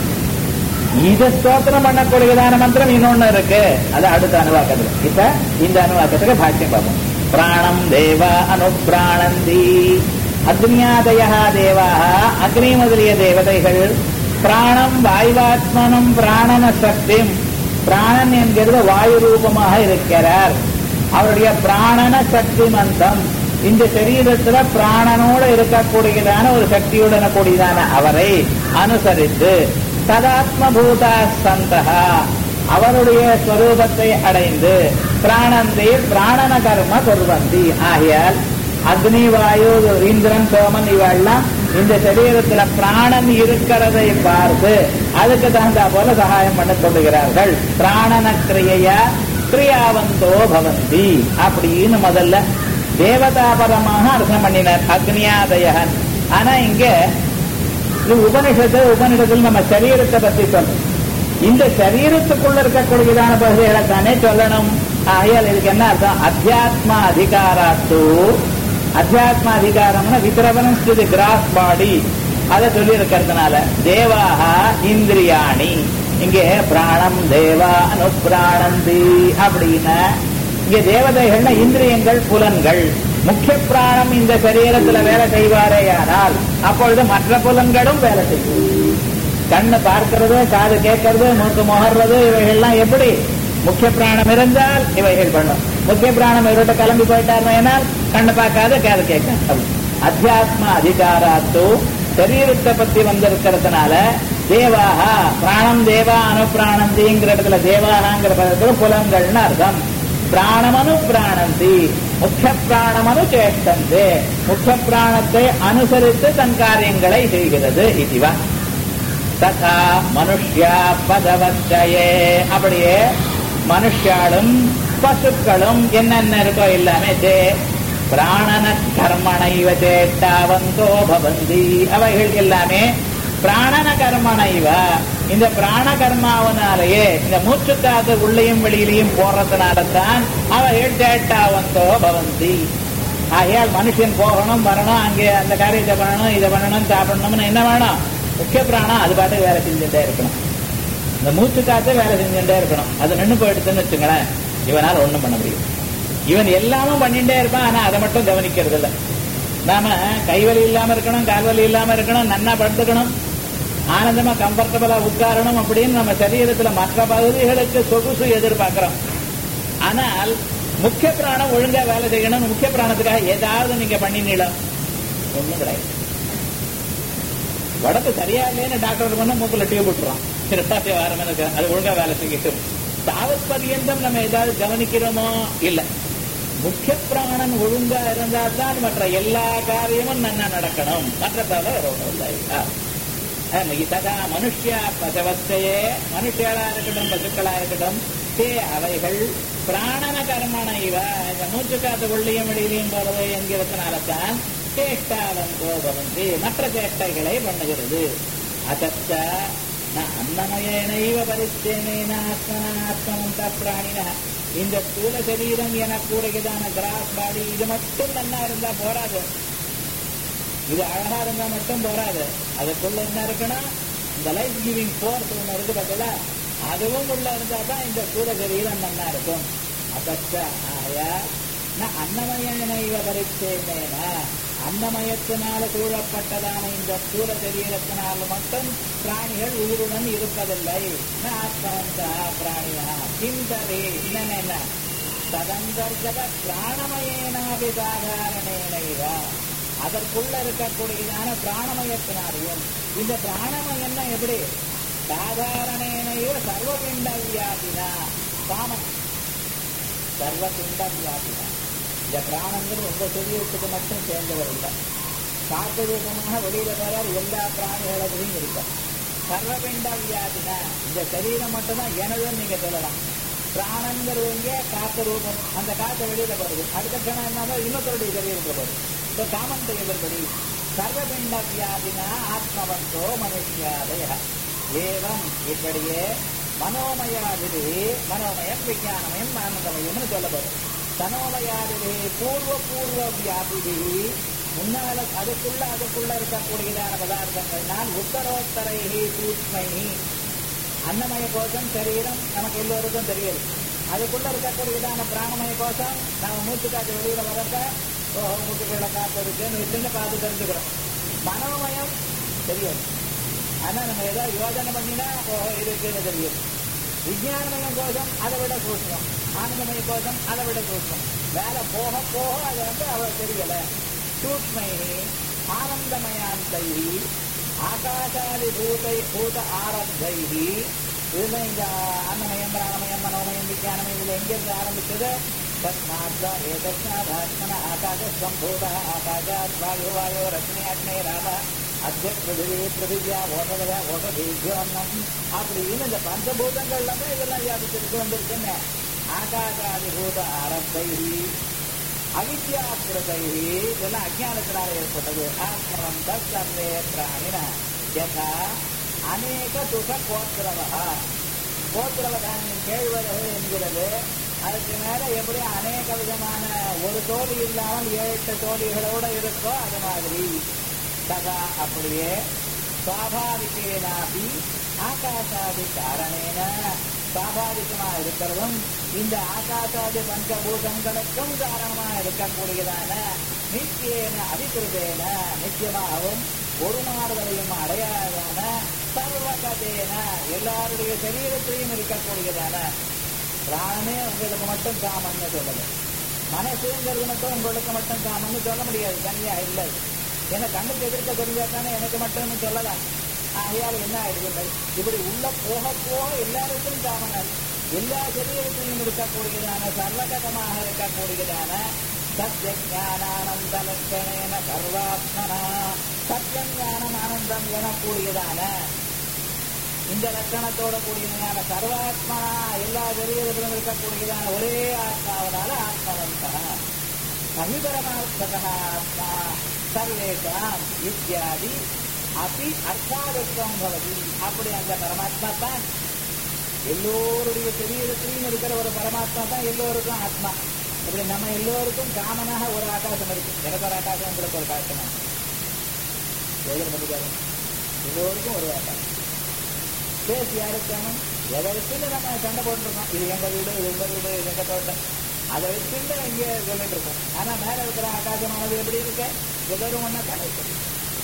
இத ஸ்தோத்திரம் பண்ணக்கூடியதான மந்திரம் இன்னொன்னு இருக்கு அது அடுத்த அணுவாக்கத்துல இப்ப இந்த அணுவாக்கத்துக்கு பாக்கியம் பார்ப்போம் பிராணம் தேவ அனுப்பிராணந்தி அக்னியாதயா தேவா அக்னி முதலிய தேவதைகள் பிராணம் வாயுவாத்மனம் பிராணன சக்தி பிராணன் என்கிறது வாயு ரூபமாக இருக்கிறார் அவருடைய பிராணன சக்தி மந்தம் இந்த சரீரத்துல பிராணனோட இருக்கக்கூடியதான ஒரு சக்தியுடன கூடியதான அவரை அனுசரித்து சதாத்மபூதா சந்தகா அவருடைய ஸ்வரூபத்தை அடைந்து பிராணந்தி பிராணன கர்ம குர்வந்தி ஆகையால் அக்னி வாயு இந்திரன் சோமன் இவெல்லாம் இந்த சரீரத்துல பிராணன் இருக்கிறதை பார்த்து அதுக்கு தகுந்தா போல சகாயம் பண்ண கொள்ளுகிறார்கள் பிராணன கிரியையா கிரியாவந்தோ பவந்தி அப்படின்னு முதல்ல தேவதாபரமாக அர்த்தம் பண்ணினார் அக்னியாதயன் ஆனா இங்க இது உபனிஷத்து உபனிஷத்தில் நம்ம சரீரத்தை பத்தி சொல்றோம் இந்த சரீரத்துக்குள்ள இருக்கக்கூடியதான பகுதிகளை தானே சொல்லணும் ஆகையால் இதுக்கு என்ன அர்த்தம் அத்தியாத்மா அதிகாராத்து அத்தியாத்மா அதிகாரம்னா வித்திரவனம் டு கிராஸ் பாடி அதை சொல்லி இருக்கிறதுனால தேவாக இந்திரியாணி இங்கே பிராணம் தேவா அனுப்பிராணந்தி அப்படின்னா இங்க தேவதைகள்னா இந்திரியங்கள் புலன்கள் முக்கிய பிராணம் இந்த சரீரத்துல வேலை செய்வாரேயானால் அப்பொழுது மற்ற புலன்களும் வேலை செய்யும் கண்ணு பார்க்கிறது காது கேட்கறது மூக்கு முகர்றது இவைகள்லாம் எப்படி முக்கிய பிராணம் இருந்தால் இவைகள் பண்ணும் முக்கிய பிராணம் இவர்கிட்ட கிளம்பி போயிட்டாருனால் கண்ணு பார்க்காத காது கேட்க அத்தியாத்ம அதிகாராத்து சரீரத்தை பத்தி வந்திருக்கிறதுனால தேவாக பிராணம் தேவா அனுப்பிராணந்திங்கிற இடத்துல தேவாகாங்கிற பதத்துல புலங்கள்னு அர்த்தம் பிராணமனு பிராணந்தி முக்கிய பிராணமனு சேஷ்டந்தே முக்கிய பிராணத்தை அனுசரித்து தன் காரியங்களை செய்கிறது இதுவா ததா மனுஷ்யா பதவச்சயே அப்படியே மனுஷாலும் பசுக்களும் என்னென்ன இருக்கோ எல்லாமே தே பிராணன கர்மணைவ சேட்டாவந்தோ பவந்தி அவைகள் எல்லாமே பிராணன கர்மணைவ இந்த பிராண கர்மாவனாலேயே இந்த மூச்சுக்காத்து உள்ளேயும் வெளியிலையும் போறதுனால தான் அவைகள் சேட்டாவந்தோ பவந்தி ஆகையால் மனுஷன் போகணும் வரணும் அங்கே அந்த காரியத்தை பண்ணணும் இதை பண்ணணும் சாப்பிடணும்னு என்ன வேணும் முக்கிய பிராணம் அது பாட்டுக்கு வேலை செஞ்சுட்டே இருக்கணும் இந்த மூச்சு காத்து வேலை செஞ்சுட்டே இருக்கணும் அது நின்று போயிடுதுன்னு வச்சுங்களேன் இவனால ஒண்ணும் பண்ண முடியும் இவன் எல்லாமும் பண்ணிட்டே இருப்பான் ஆனா அதை மட்டும் கவனிக்கிறது இல்லை நாம கைவலி இல்லாம இருக்கணும் கால்வலி இல்லாம இருக்கணும் நன்னா படுத்துக்கணும் ஆனந்தமா கம்ஃபர்டபுளா உட்காரணும் அப்படின்னு நம்ம சரீரத்துல மற்ற பகுதிகளுக்கு சொகுசு எதிர்பார்க்கிறோம் ஆனால் முக்கிய பிராணம் ஒழுங்கா வேலை செய்யணும் முக்கிய பிராணத்துக்காக ஏதாவது நீங்க பண்ணினீங்களா ஒண்ணும் கிடையாது உடம்பு சரியா இல்லைன்னு டாக்டர் பண்ண மூக்குல டியூப் விட்டுறோம் ரெட்டாசிய வாரம் இருக்கு அது ஒழுங்கா வேலை செய்யட்டும் தாவத் பரியந்தம் நம்ம ஏதாவது கவனிக்கிறோமோ இல்ல முக்கிய பிராணன் ஒழுங்கா இருந்தா தான் மற்ற எல்லா காரியமும் நன்னா நடக்கணும் மற்ற தவிர ஒன்றும் இல்லை ததா மனுஷியா பசவஸ்தையே மனுஷியலா இருக்கட்டும் பசுக்களா இருக்கட்டும் தே அவைகள் பிராணன கர்மண இவ இந்த மூச்சு காத்து உள்ளியும் வெளியிலையும் போறது என்கிறதுனால தான் சேஷ்டாவந்தோ பவந்தி மற்ற சேஷ்டைகளை பண்ணுகிறது அதச்ச அன்னமயனைவ பரிச்சேனேன ஆத்மனாத்மந்த பிராணின இந்த ஸ்தூல சரீரம் எனக்கூடியதான கிராஸ் பாடி இது மட்டும் நன்னா இருந்தா போராது இது அழகா இருந்தா மட்டும் போராது அதுக்குள்ள என்ன இருக்கணும் இந்த லைஃப் கிவிங் ஃபோர்ஸ் ஒண்ணு இருக்கு பார்த்தல அதுவும் உள்ள இருந்தா தான் இந்த ஸ்தூல சரீரம் நன்னா இருக்கும் அதச்ச ஆய ந அன்னமயனைவ பரிச்சேன அன்னமயத்தினால சூழப்பட்டதான இந்த ஸ்தூல சரீரத்தினால் மட்டும் பிராணிகள் உயிருடன் இருப்பதில்லை ந ஆத்மவந்தா பிராணியா கிந்தரே என்ன ததந்தர்கத பிராணமயேனாபி சாதாரணேனைவ அதற்குள்ள இருக்கக்கூடியதான பிராணமயத்தினாலையும் இந்த பிராணமயம்னா எப்படி சாதாரணேனைவ சர்வபிண்ட வியாபினா காமன் சர்வபிண்ட வியாபினா இந்த பிராணங்கள் உங்க சரீரத்துக்கு மட்டும் சேர்ந்தவர் இல்லை காட்டு ரூபமாக வெளியில வரார் எல்லா பிராணிகளுக்கும் இருக்கும் சர்வபிண்ட வியாதினா இந்த சரீரம் மட்டும்தான் எனதுன்னு நீங்க சொல்லலாம் பிராணங்கிறவங்க காத்து ரூபம் அந்த காற்று வெளியில வருது அடுத்த கணம் என்ன இன்னொருத்தருடைய சரீரத்தில் வருது இப்போ காமன் செய்வதற்படி சர்வபிண்ட வியாதினா ஆத்மவந்தோ மனுஷியாதய ஏவம் இப்படியே மனோமயாதிரி மனோமயம் விஜயானமயம் ஆனந்தமயம்னு சொல்லப்படும் தனோமயாதிரி பூர்வ பூர்வ வியாபிதி முன்னால அதுக்குள்ள அதுக்குள்ள இருக்கக்கூடியதான பதார்த்தங்கள்னால் உத்தரோத்தரைகி சூக்மைகி அன்னமய கோஷம் சரீரம் நமக்கு எல்லோருக்கும் தெரியுது அதுக்குள்ள இருக்கக்கூடியதான பிராணமய கோஷம் நம்ம மூச்சு காற்று வெளியில வரப்ப ஓஹோ மூச்சுக்குள்ள காற்று இருக்குன்னு சின்ன பார்த்து தெரிஞ்சுக்கிறோம் மனோமயம் தெரியாது ஆனா நம்ம ஏதாவது யோஜனை பண்ணினா ஓஹோ இருக்குன்னு தெரியும் விஜயானமயம் கோஷம் அதை விட சூட்சம் ஆனந்தமய கோஷம் அதை விட சூட்சம் வேலை போக போக அது வந்து அவள் தெரியல சூக்மை ஆனந்தமயாந்தை ஆகாசாதி பூதை பூத ஆரத்தை இதுல இந்த அன்னமயம் பிராணமயம் மனோமயம் விஜயானமயம் இதுல எங்கிருந்து ஆரம்பிச்சது தஸ்மாத் ஏதஸ்மாத்மன ஆகாச சம்பூத ஆகாசாத் வாயு வாயோ ரத்னே அக்னே ராம அத்திய பிருதிவி பிருதிவியா ஓட்டதா ஓட்டதீஜோன்னம் அப்படின்னு இந்த பஞ்சபூதங்கள் எல்லாமே இதெல்லாம் வியாபிச்சிருக்கு வந்திருக்குங்க ஆகாசாதிபூத ஆரத்தை அவித்யாக்கிருதை இதெல்லாம் அஜானத்தினால ஏற்பட்டது ஆத்மவந்த சர்வே பிராணின யதா அநேக துக கோத்திரவா கோத்திரவதானியம் கேழ்வரகு என்கிறது அதுக்கு மேல எப்படி அநேக விதமான ஒரு தோழி இல்லாமல் ஏழு எட்டு தோழிகளோட இருக்கோ அது மாதிரி ததா அப்படியே சுவாபாவிகேனாபி ஆகாசாதி காரணேன சுவாபாவிகமா இருக்கிறதும் இந்த ஆகாசாதி பஞ்சபூதங்களுக்கும் காரணமா இருக்கக்கூடியதான நித்தியேன அபிகிருதேன நித்தியமாகவும் ஒரு மாறுதலையும் அடையாதான சர்வகதேன எல்லாருடைய சரீரத்திலையும் இருக்கக்கூடியதான பிராணமே உங்களுக்கு மட்டும் காமன்னு சொல்லுது மனசுங்கிறது மட்டும் உங்களுக்கு மட்டும் காமன்னு சொல்ல முடியாது தனியா இல்லை ஏன்னா கண்ணுக்கு எதிர்க்க தெரிஞ்சா தானே எனக்கு மட்டும்னு சொல்லலாம் ஆகையால் என்ன ஆயிடுது இப்படி உள்ள போக போக எல்லாருக்கும் காமனர் எல்லா சரீரத்திலும் இருக்கக்கூடியதான சர்வகதமாக இருக்கக்கூடியதான சத்திய ஞானானந்த லட்சணேன சர்வாத்மனா சத்தியம் ஞானம் ஆனந்தம் எனக்கூடியதான இந்த லட்சணத்தோட கூடியதான சர்வாத்மா எல்லா சரீரத்திலும் இருக்கக்கூடியதான ஒரே ஆத்மாவனால ஆத்மவந்தா சகிபரமாத்மகா ஆத்மா சர்வேஷாம் இத்தியாதி அப்படி அர்த்தாதத்துவம் பவதி அப்படி அந்த பரமாத்மா தான் எல்லோருடைய சரீரத்திலையும் இருக்கிற ஒரு பரமாத்மா தான் எல்லோருக்கும் ஆத்மா இப்படி நம்ம எல்லோருக்கும் காமனாக ஒரு ஆகாசம் இருக்கு எனக்கு ஒரு ஆகாசம் உங்களுக்கு ஒரு ஆகாசம் யோஜனை பண்ணிக்காரு எல்லோருக்கும் ஒரு ஆகாசம் பேசி யாருக்கான எதை வச்சுட்டு நம்ம சண்டை போட்டுருக்கோம் இது எங்க வீடு இது உங்க வீடு இது எங்க தோட்டம் அதை வச்சுட்டு இங்கே சொல்லிட்டு இருக்கோம் ஆனா மேல இருக்கிற ஆகாசமானது எப்படி இருக்கு எல்லோரும் ஒன்னா தானே இருக்கு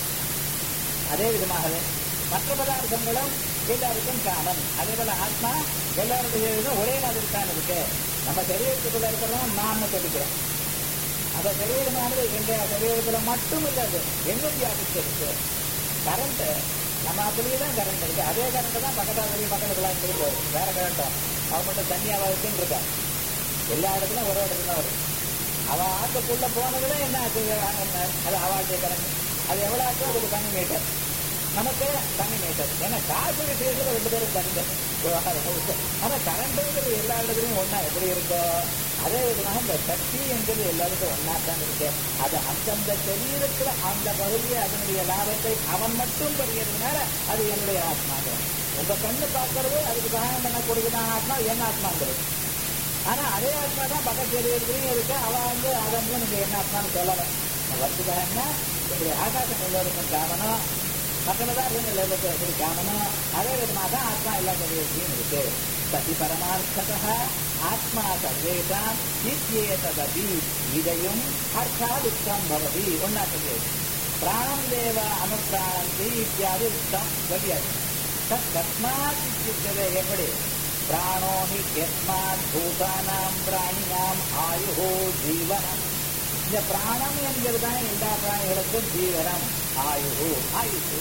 அதே விதமாகவே மற்ற பதார்த்தங்களும் எல்லாருக்கும் காமன் அதே போல ஆத்மா எல்லாருடைய இதும் ஒரே மாதிரி தான் இருக்கு நம்ம சரீரத்துக்குள்ள இருக்கிறோம் நாம சொல்லிக்கிறோம் அந்த சரீரமானது எங்க சரீரத்துல மட்டும் இல்லாது எங்கும் வியாபிச்சிருக்கு கரண்ட் நம்ம அப்படியே தான் கரண்ட் இருக்கு அதே கரண்ட் தான் பக்கத்தால பக்கத்துக்குலாம் போகுது வேற கரண்ட்டும் அவன் மட்டும் தண்ணியாவா இருக்குன்னு இருக்கா எல்லா இடத்துலயும் ஒரு இடத்துல தான் வரும் அவ ஆட்டுக்குள்ள போனதுல என்ன ஆச்சு அது அவாழ்ச்சிய கரண்ட் அது எவ்வளவு ஆச்சோ அதுக்கு தனி மீட்டர் நமக்கு தனி மீட்டர் ஏன்னா காசு விஷயத்துல ரெண்டு பேரும் தனிங்க ஆனா கரண்ட்ங்கிறது எல்லா இடத்துலயும் ஒன்னா எப்படி இருக்கோ அதே விதமாக இந்த சக்தி என்கிறது எல்லாருக்கும் ஒன்னா தான் இருக்கு அது அந்தந்த சரீரத்துல அந்த பகுதியை அதனுடைய லாபத்தை அவன் மட்டும் பெறுகிறதுனால அது என்னுடைய ஆத்மாங்கிறது உங்க கண்ணு பார்க்கறது அதுக்கு சகாயம் பண்ணக்கூடியதான ஆத்மா என் ஆத்மாங்கிறது ஆனா அதே ஆத்மா தான் பக்கத்து சரீரத்திலையும் இருக்கு அவ வந்து அதை வந்து நீங்க என்ன ஆத்மான்னு சொல்லலாம் வச்சுக்காக என்ன இப்படி ஆகாசம் எல்லோருக்கும் காரணம் பக்கத்துல தான் இருக்கு லோகத்தை எப்படி காணணும் அதே விதமாக தான் ஆத்மா எல்லா சரீரத்தையும் இருக்கு சதி பரமார்த்தக ஆத்மா சர்வேஷாம் இத்யேததபி இதையும் அர்த்தாதுக்தம் பவதி ஒன்னா சொல்லியது பிராணம் தேவ அனுப்பிராணந்தி இத்தியாதி உக்தம் சொல்லியாச்சு தத் கஸ்மாத் இத்தியுக்ததே எப்படி பிராணோ ஹி யஸ்மாத் பூதானாம் பிராணினாம் ஆயுஹோ ஜீவனம் இந்த பிராணம் என்கிறது தான் எல்லா பிராணிகளுக்கும் ஜீவனம் ஆயுஹு ஆயுஷு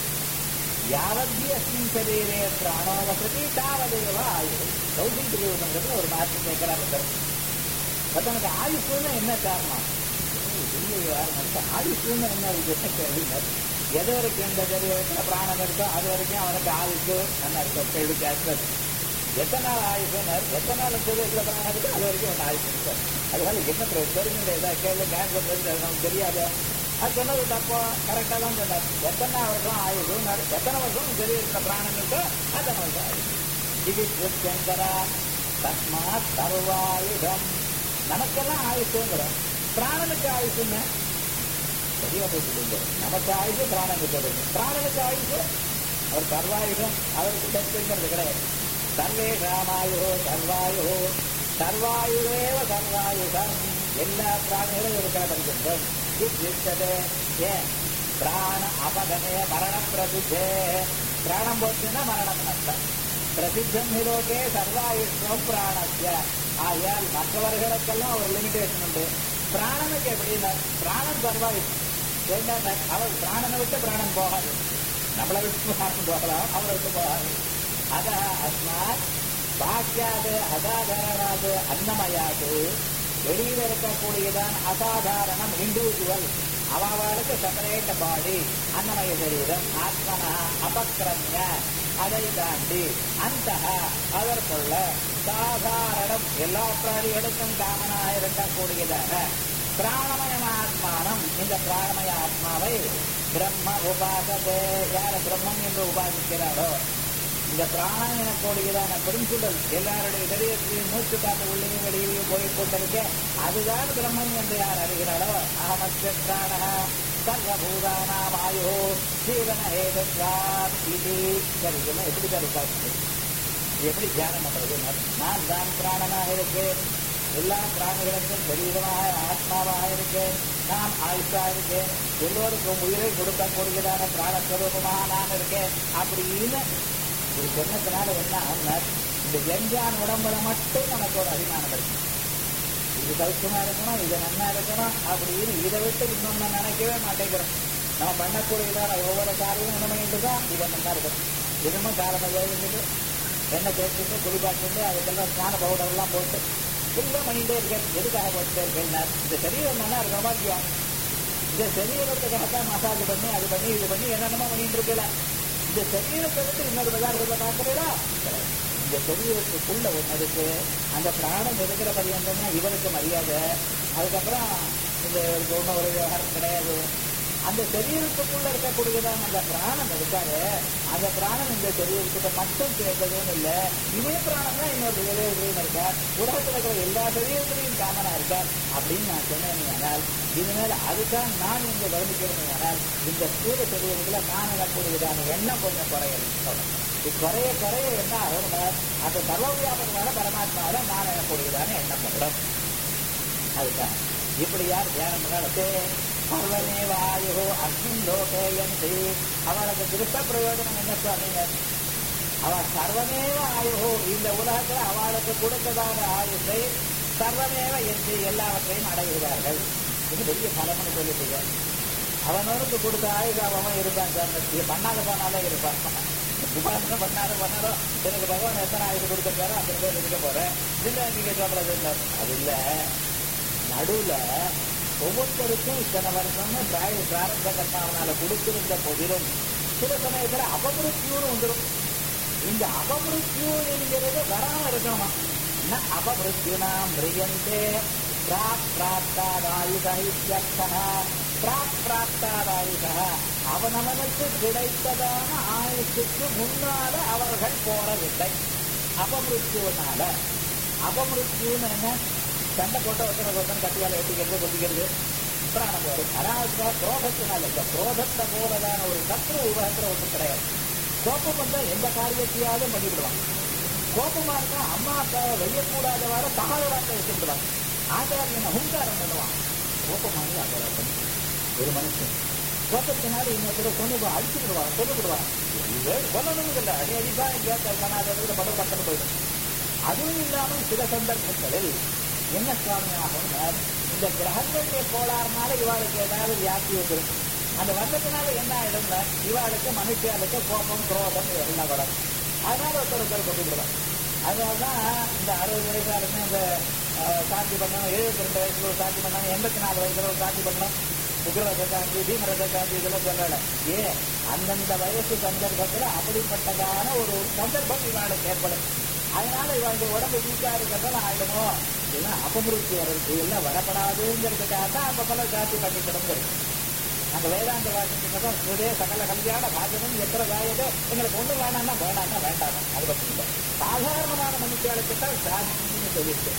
யாவத்தி அஸ்மின் சரீரே பிராணோ வசதி தாவதேவ ஆயுஷு கௌசிக் பிரயோகங்கிறது ஒரு மாற்றம் கேட்கிறார் தனக்கு ஆயுஷுன்னு என்ன காரணம் ஆயுஷுன்னு என்ன இருக்கு கேள்வினர் எது வரைக்கும் இந்த சரீரத்தில் பிராணம் இருக்கோ அது வரைக்கும் அவனுக்கு ஆயுஷு என்ன இருக்கும் கேள்வி கேட்கறது எத்தனை நாள் ஆயுஷனர் எத்தனை நாள் சரீரத்தில் பிராணம் இருக்கோ அது வரைக்கும் அவன் ஆயுஷ் இருக்கும் அதனால என்ன தெரிஞ்சுங்க ஏதாவது கேள்வி கேட்க நமக்கு தெரியாது அது சொன்னது தப்போ கரெக்டாக தான் சொன்னார் எத்தனை வருஷம் ஆயுஷம் எத்தனை வருஷம் சரீரத்தில் பிராணம் இருக்கோ அத்தனை வருஷம் ஆயுஷ் இது சங்கரா தஸ்மாத் சர்வாயுதம் நமக்கெல்லாம் ஆயுஷங்கிறோம் பிராணனுக்கு ஆயுஷுங்க சரியா போட்டு நமக்கு ஆயுஷு பிராணனுக்கு போடுங்க பிராணனுக்கு ஆயுஷு அவர் சர்வாயுதம் அவருக்கு டெஸ்ட்ங்கிறது கிடையாது சர்வேஷாமாயு சர்வாயு சர்வாயுரேவ சர்வாயுதம் எல்லா பிராணிகளும் இருக்கிற பரிசுத்தம் இத்தியுக்ததே ஏன் பிராண அபகமே மரண பிரசித்தே பிராணம் போச்சுன்னா மரணம் நஷ்டம் பிரசித்தம் ஹிலோகே சர்வாயுஷ்ணம் பிராணஸ்ய ஆகையால் மற்றவர்களுக்கெல்லாம் ஒரு லிமிடேஷன் உண்டு பிராணனுக்கு எப்படின்னா பிராணம் சர்வாயுஷ்ணம் வேண்டாம் அவர் பிராணனை விட்டு பிராணம் போகாது நம்மளை விட்டு பிராணம் போகலாம் அவரை விட்டு போகாது அத அஸ்மாத் பாக்கியாது அசாதாரணாது அன்னமயாது வெளியில் இருக்கக்கூடியதான் அசாதாரணம் இண்டிவிஜுவல் அவளுக்கு செப்பரேட் பாடி அன்னமய சரீரம் ஆத்மனா அபக்கிரமிய அதை தாண்டி அந்த அதற்குள்ள சாதாரணம் எல்லா பிராணிகளுக்கும் காமனாக இருக்கக்கூடியதான பிராணமயம் ஆத்மானம் இந்த பிராணமய ஆத்மாவை பிரம்ம உபாசதே யார பிரம்மம் என்று உபாசிக்கிறாரோ இந்த பிராணம் எனக்கூடியதான பெருஞ்சுடல் எல்லாருடைய சரீரத்திலையும் மூச்சு காத்து உள்ளேயும் வெளியிலையும் போய் கொண்டிருக்க அதுதான் பிரம்மம் என்று யார் அறிகிறாரோ அகமத்திய பிராண சர்வபூதானா வாயு ஜீவன ஏதத்வாத் இது சரி இதெல்லாம் எப்படி தான் உட்காந்து எப்படி தியானம் பண்றது நான் தான் பிராணனாக இருக்கேன் எல்லா பிராணிகளுக்கும் சரீரமாக ஆத்மாவாக இருக்கேன் நான் ஆயுஷா இருக்கேன் எல்லோருக்கும் உயிரை கொடுக்கக்கூடியதான பிராணஸ்வரூபமாக நான் இருக்கேன் அப்படின்னு இது சொன்னதுனால என்ன ஆகுனா இந்த எஞ்சான் உடம்புல மட்டும் நமக்கு ஒரு அபிமானம் இருக்கு இது சௌக்கியமா இருக்கணும் இது நன்னா இருக்கணும் அப்படின்னு இதை விட்டு இன்னொன்னு நினைக்கவே மாட்டேங்கிறோம் நம்ம பண்ணக்கூடியதான ஒவ்வொரு காரியமும் என்ன பண்ணிட்டு தான் இது நல்லா இருக்கும் தினமும் காலமாக எழுந்துட்டு எண்ணெய் தேய்ச்சிட்டு குளிப்பாட்டு அதுக்கெல்லாம் ஸ்நான பவுடர் எல்லாம் போட்டு ஃபுல்லாக பண்ணிட்டே இருக்கேன் எதுக்காக போட்டுட்டே இருக்கேன் இந்த சரீரம் நல்லா இருக்க பாக்கியம் இந்த சரீரத்துக்காகத்தான் மசாஜ் பண்ணி அது பண்ணி இது பண்ணி என்னென்னமோ பண்ணிட்டு இருக்கல இந்த சரீரத்தை விட்டு இன்னொரு பதார்த்தத்தை பார்க்கிறீங்களா இந்த சரீரத்துக்குள்ள ஒன்று இருக்கு அந்த பிராணம் இருக்கிற பரியந்தம்னா இவருக்கு மரியாதை அதுக்கப்புறம் இந்த இவருக்கு ஒன்றும் ஒரு விவகாரம் கிடையாது அந்த சரீரத்துக்குள்ள இருக்கக்கூடியதான அந்த பிராணம் இருக்காரு அந்த பிராணம் இந்த சரீரத்துக்கு மட்டும் சேர்ந்ததுன்னு இல்லை இதே பிராணம் தான் இன்னொரு சரீரத்திலையும் இருக்கார் உலகத்தில் இருக்கிற எல்லா சரீரத்திலையும் காமனா இருக்கார் அப்படின்னு நான் சொன்னேன் ஆனால் இனிமேல் அதுதான் நான் இங்க கவனிக்கிறேன் ஆனால் இந்த ஸ்தூல சரீரத்துல நான் எனக்கூடியதான எண்ணம் கொஞ்சம் குறையணும் இது குறைய குறைய என்ன ஆகும்னா அந்த சர்வவியாபகமான பரமாத்மாவில நான் எனக்கூடியதான எண்ணம் பண்றோம் அதுதான் இப்படி யார் தியானம் பண்ணாலும் சர்வமே வாயு அஸ்மின் லோகேயந்தி அவளுக்கு திருப்ப பிரயோஜனம் என்ன சுவாமிங்க அவ சர்வமேவ ஆயுகோ இந்த உலகத்துல அவளுக்கு கொடுத்ததான ஆயுஷை சர்வமேவ என்று எல்லாவற்றையும் அடைகிறார்கள் இது பெரிய பலம்னு சொல்லிட்டு அவனவனுக்கு கொடுத்த ஆயுத அவன் இருப்பான் சார் இது பண்ணாத போனாலே இருப்பான் உபாசனை பண்ணாத பண்ணாரோ எனக்கு பகவான் எத்தனை ஆயுதம் கொடுத்துருக்காரோ அத்தனை பேர் இருக்க போறேன் இல்ல நீங்க சொல்றது இல்லை அது இல்ல நடுவுல ஒவ்வொருத்தருக்கும் இத்தனை வருஷம்னு பிராய பிராரம்ப கர்மாவனால கொடுத்திருந்த போதிலும் சில சமயத்துல அபமிருத்தியூன்னு வந்துடும் இந்த அபமிருத்தியூ என்கிறது வராம இருக்கணுமா ந அபமிருத்தியுனா மிரியந்தே பிராக் பிராப்தாதாயுதா இத்தியர்த்தः பிராக் பிராப்தாதாயுதா அவனவனுக்கு கிடைத்ததான ஆயுஷுக்கு முன்னால அவர்கள் போறதில்லை அபமிருத்தியுனால அபமிருத்தியூன்னு என்ன சண்டை போட்ட ஒருத்தனை ஒருத்தன் கட்டியால வெட்டிக்கிறது கொட்டிக்கிறது பிராணம் போறது அனாவசியா குரோதத்தினால இந்த குரோதத்தை போலதான ஒரு சத்ரு உலகத்துல ஒன்று கிடையாது கோபம் வந்தா எந்த காரியத்தையாவது பண்ணிவிடுவான் கோபமா இருக்கா அம்மா அப்பாவை வெய்யக்கூடாதவாறு தகாத வார்த்தை வச்சுடுவான் ஆச்சாரியனை ஹுங்காரம் பண்ணுவான் கோபமானது அபராதம் ஒரு மனுஷன் கோபத்தினால இன்னொருத்தர கொண்டு அடிச்சு விடுவான் கொண்டு விடுவான் கொல்லணும் இல்லை அடி அடிப்பா எங்கேயாவது பண்ணாத பல பட்டம் போயிடும் அதுவும் இல்லாமல் சில சந்தர்ப்பங்களில் என்ன சுவாமியாகும் இந்த கிரகங்களுடைய கோளாறுனால இவாளுக்கு ஏதாவது வியாப்தி வந்துடும் அந்த வந்ததுனால என்ன ஆயிடும்னா இவாளுக்கு மனுஷியாளுக்கு கோபம் குரோதம் எல்லாம் வரும் அதனால ஒருத்தர் ஒருத்தர் கொண்டு விடுவாங்க அதனாலதான் இந்த அறுபது வயசாலுமே இந்த அஹ், சாந்தி பண்ணணும் எழுபத்தி ரெண்டு வயசுல ஒரு சாந்தி பண்ணணும் எண்பத்தி நாலு வயசுல ஒரு சாந்தி பண்ணணும் உக்ரரத சாந்தி பீமரத சாந்தி இதெல்லாம் சொல்லல ஏன் அந்தந்த வயசு சந்தர்ப்பத்துல அப்படிப்பட்டதான ஒரு சந்தர்ப்பம் இவாளுக்கு ஏற்படும் அதனால இவங்க உடம்பு வீக்கா இருக்கிறதால ஆயிடுமோ இதெல்லாம் அபமிருத்தி வர்றது எல்லாம் வரப்படாதுங்கிறதுக்காக தான் அப்ப பல ஜாதி பண்ணிக்கிடும் அந்த வேதாந்த வாக்கியத்தை சுதே சகல கல்யாண பாஜனம் எத்தனை காயது எங்களுக்கு ஒண்ணு வேணாம்னா வேணாம்னா வேண்டாம் அது பற்றி இல்லை சாதாரணமான மனுஷர்களுக்கு தான் சாதின்னு சொல்லியிருக்கு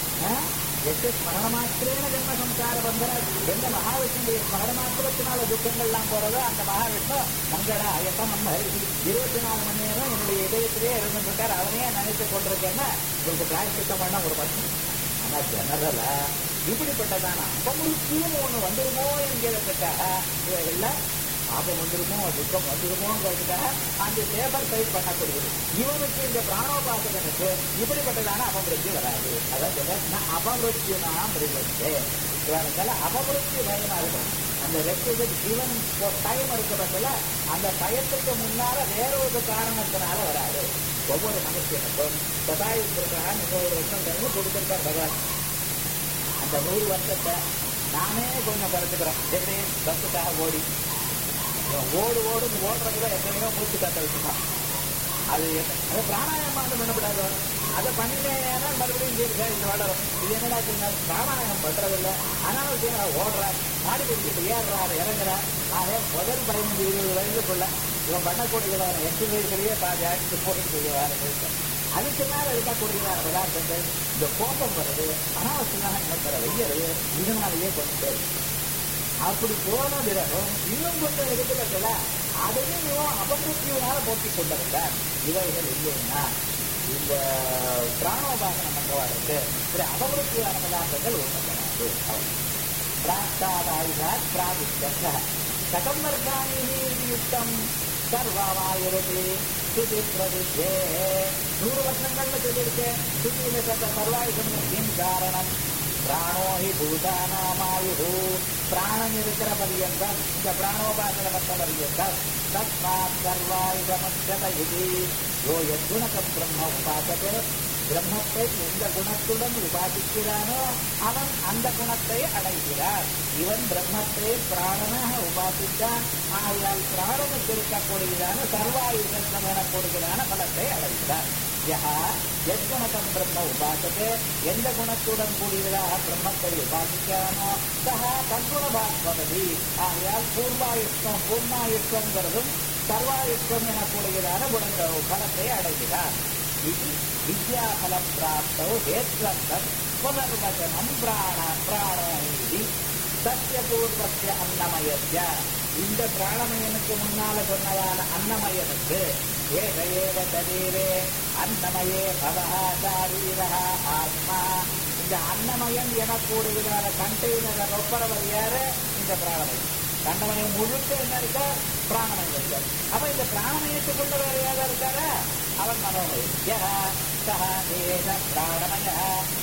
எட்டு ஸ்மரணமாத்திரேன ஜென்ம சம்சார பந்தன எந்த மகாவிஷ்ணுடைய ஸ்மரணமாத்திரத்தினால துக்கங்கள்லாம் போறதோ அந்த மகாவிஷ்ணு மங்கள அயத்தம் நம்ம இருபத்தி நாலு மணி நேரம் என்னுடைய இதயத்திலே இருந்துருக்கார் அவனையே நினைத்து கொண்டிருக்கேன்னா உங்களுக்கு பிராயசித்தம் பண்ண ஒரு பத்து ஆனா ஜெனரலா இப்படிப்பட்டதான அபமிருத்தியும் ஒண்ணு வந்துருமோ என்கிறதுக்காக இவைகள்ல பாபம் வந்துருமோ துக்கம் வந்துருமோங்கிறதுக்காக அந்த பேப்பர் சைட் பண்ணக்கூடியது இவனுக்கு இந்த பிராணோபாசகனுக்கு இப்படிப்பட்டதான அபமிருத்தி வராது அதான் சொல்ல அபமிருத்தியுனா மிருகத்தே இவனுக்கெல்லாம் அபமிருத்தி பயமா இருக்கும் அந்த ரெக்விசிட் ஈவன் டைம் இருக்கிறதுல அந்த பயத்துக்கு முன்னால வேற ஒரு காரணத்தினால வராது ஒவ்வொரு மனுஷனுக்கும் சதாயுத்திற்காக நூறு வருஷம் கரும்பு கொடுத்திருக்கார் பகவான் அந்த நூறு வருஷத்தை நானே கொஞ்சம் குறைச்சுக்கிறேன் எப்படி பஸ்ஸுக்காக ஓடி இவன் ஓடு ஓடுன்னு ஓடுறதுல எத்தனையோ மூச்சு காத்த வச்சுக்கான் அது என்ன- அது பிராணாயாமம் பண்ணக்கூடாது அதை பண்ணினேன்னா மறுபடியும் தீர்க்க இது வளரும் இது என்னடா சின்ன பிராணாயாமம் பண்றதில்ல அனாவசியம் ஓடுறார் மாடி பிடிச்சிட்டு ஏறுறாரு இறங்குறார் ஆக முதல் பதினஞ்சு இருபது வயதுக்குள்ள இவன் பண்ணக்கூடியதான எக்ஸசைஸ்லயே பாதி ஆட்சி போட்டு செய்வாரு அதுக்கு மேல இருக்கக்கூடியதான பதார்த்தங்கள் இந்த கோபம் வருது அனாவசியமாக நினைக்கிற வெய்யறது இதனாலேயே கொஞ்சம் அப்படி போன பிறகும் இன்னும் கொஞ்சம் இருக்கிறதுல அதையும் இவன் அபமிருத்தியினால போக்கிக் கொண்டிருந்தார் இவைகள் இல்லைன்னா இந்த பிராணோபாசனம் பண்றவாருக்கு இப்படி அபமிருத்தியான பதார்த்தங்கள் ஒண்ணு கிடையாது பிராப்தாதாயுதாத் பிராபித்த சகம் வர்க்காணி யுக்தம் சர்வாமாயுரதி ஸ்துதி பிரதிஜே நூறு வருஷங்கள்ல சொல்லியிருக்கு ஸ்துதியில சத்த சர்வாயுதம் காரணம் பிராணோ ஹி பூதானாமாயு பிராணம் இருக்கிற பரியந்தம் இந்த பிராணோபாசன பத்த பரியந்தம் தஸ்மாத் சர்வாயுதமச்சத இது யோ எத்குணகம் பிரம்ம உபாசகே பிரம்மத்தை எந்த குணத்துடன் உபாசிக்கிறானோ அவன் அந்த குணத்தை அடைகிறார் இவன் பிரம்மத்தை பிராணனாக உபாசித்தான் ஆகையால் பிராணனுக்கு இருக்கக்கூடியதான சர்வாயுதம் எனக்கூடியதான பலத்தை அடைகிறார் யஹா எத்குணகம் பிரம்ம உபாசகே எந்த குணத்துடன் கூடியதாக பிரம்மத்தை உபாசிக்கிறானோ சஹா தற்குணபாத்மதி ஆகையால் பூர்வாயுஷ்டம் பூர்ணாயுஷ்டங்கிறதும் சர்வாயுஷ்டம் எனக்கூடியதான குணங்கள் பலத்தை அடைகிறார் இது வித்யாபலம் பிராப்தோ ஹேத்வர்த்தம் புனர்வச்சனம் பிராண பிராணி சத்திய பூர்வத்திய அன்னமயத்ய இந்த பிராணமயனுக்கு முன்னால சொன்னதான அன்னமயனுக்கு ஏக ஏவ சரீரே அன்னமயே பவஹ சாரீரஹ ஆத்மா இந்த அன்னமயம் எனக்கூடியதான கண்டெய்னரை ஒப்பரவர் யாரு இந்த பிராணமயம் கண்டமயம் முழுக்க என்ன இருக்கா பிராணமயம் இருக்கார் அப்ப இந்த பிராணமயத்துக்குள்ள வேற யாரா இருக்காரா அவன் மனோமயம் யஹ சஹ ஏக பிராணமய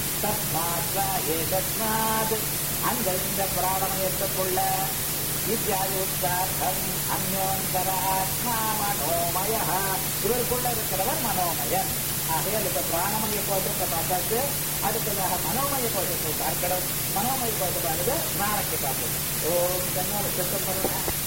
தஸ்மாத் வ ஏதஸ்மாத் அங்க இந்த பிராணமயத்துக்குள்ள வித்யாயுக்தார்த்தம் அந்யோந்தர ஆத்மா மனோமய இவருக்குள்ள இருக்கிறவர் மனோமயன் ஆகையால் இப்ப பிராணமய கோஷத்தை பார்த்தாச்சு அடுத்ததாக மனோமய கோஷத்தை பார்க்கணும் மனோமய கோஷத்தை பாருங்க நாளைக்கு பார்க்கணும் ஓம் தன்னோட சுத்தம் பண்ணுங்க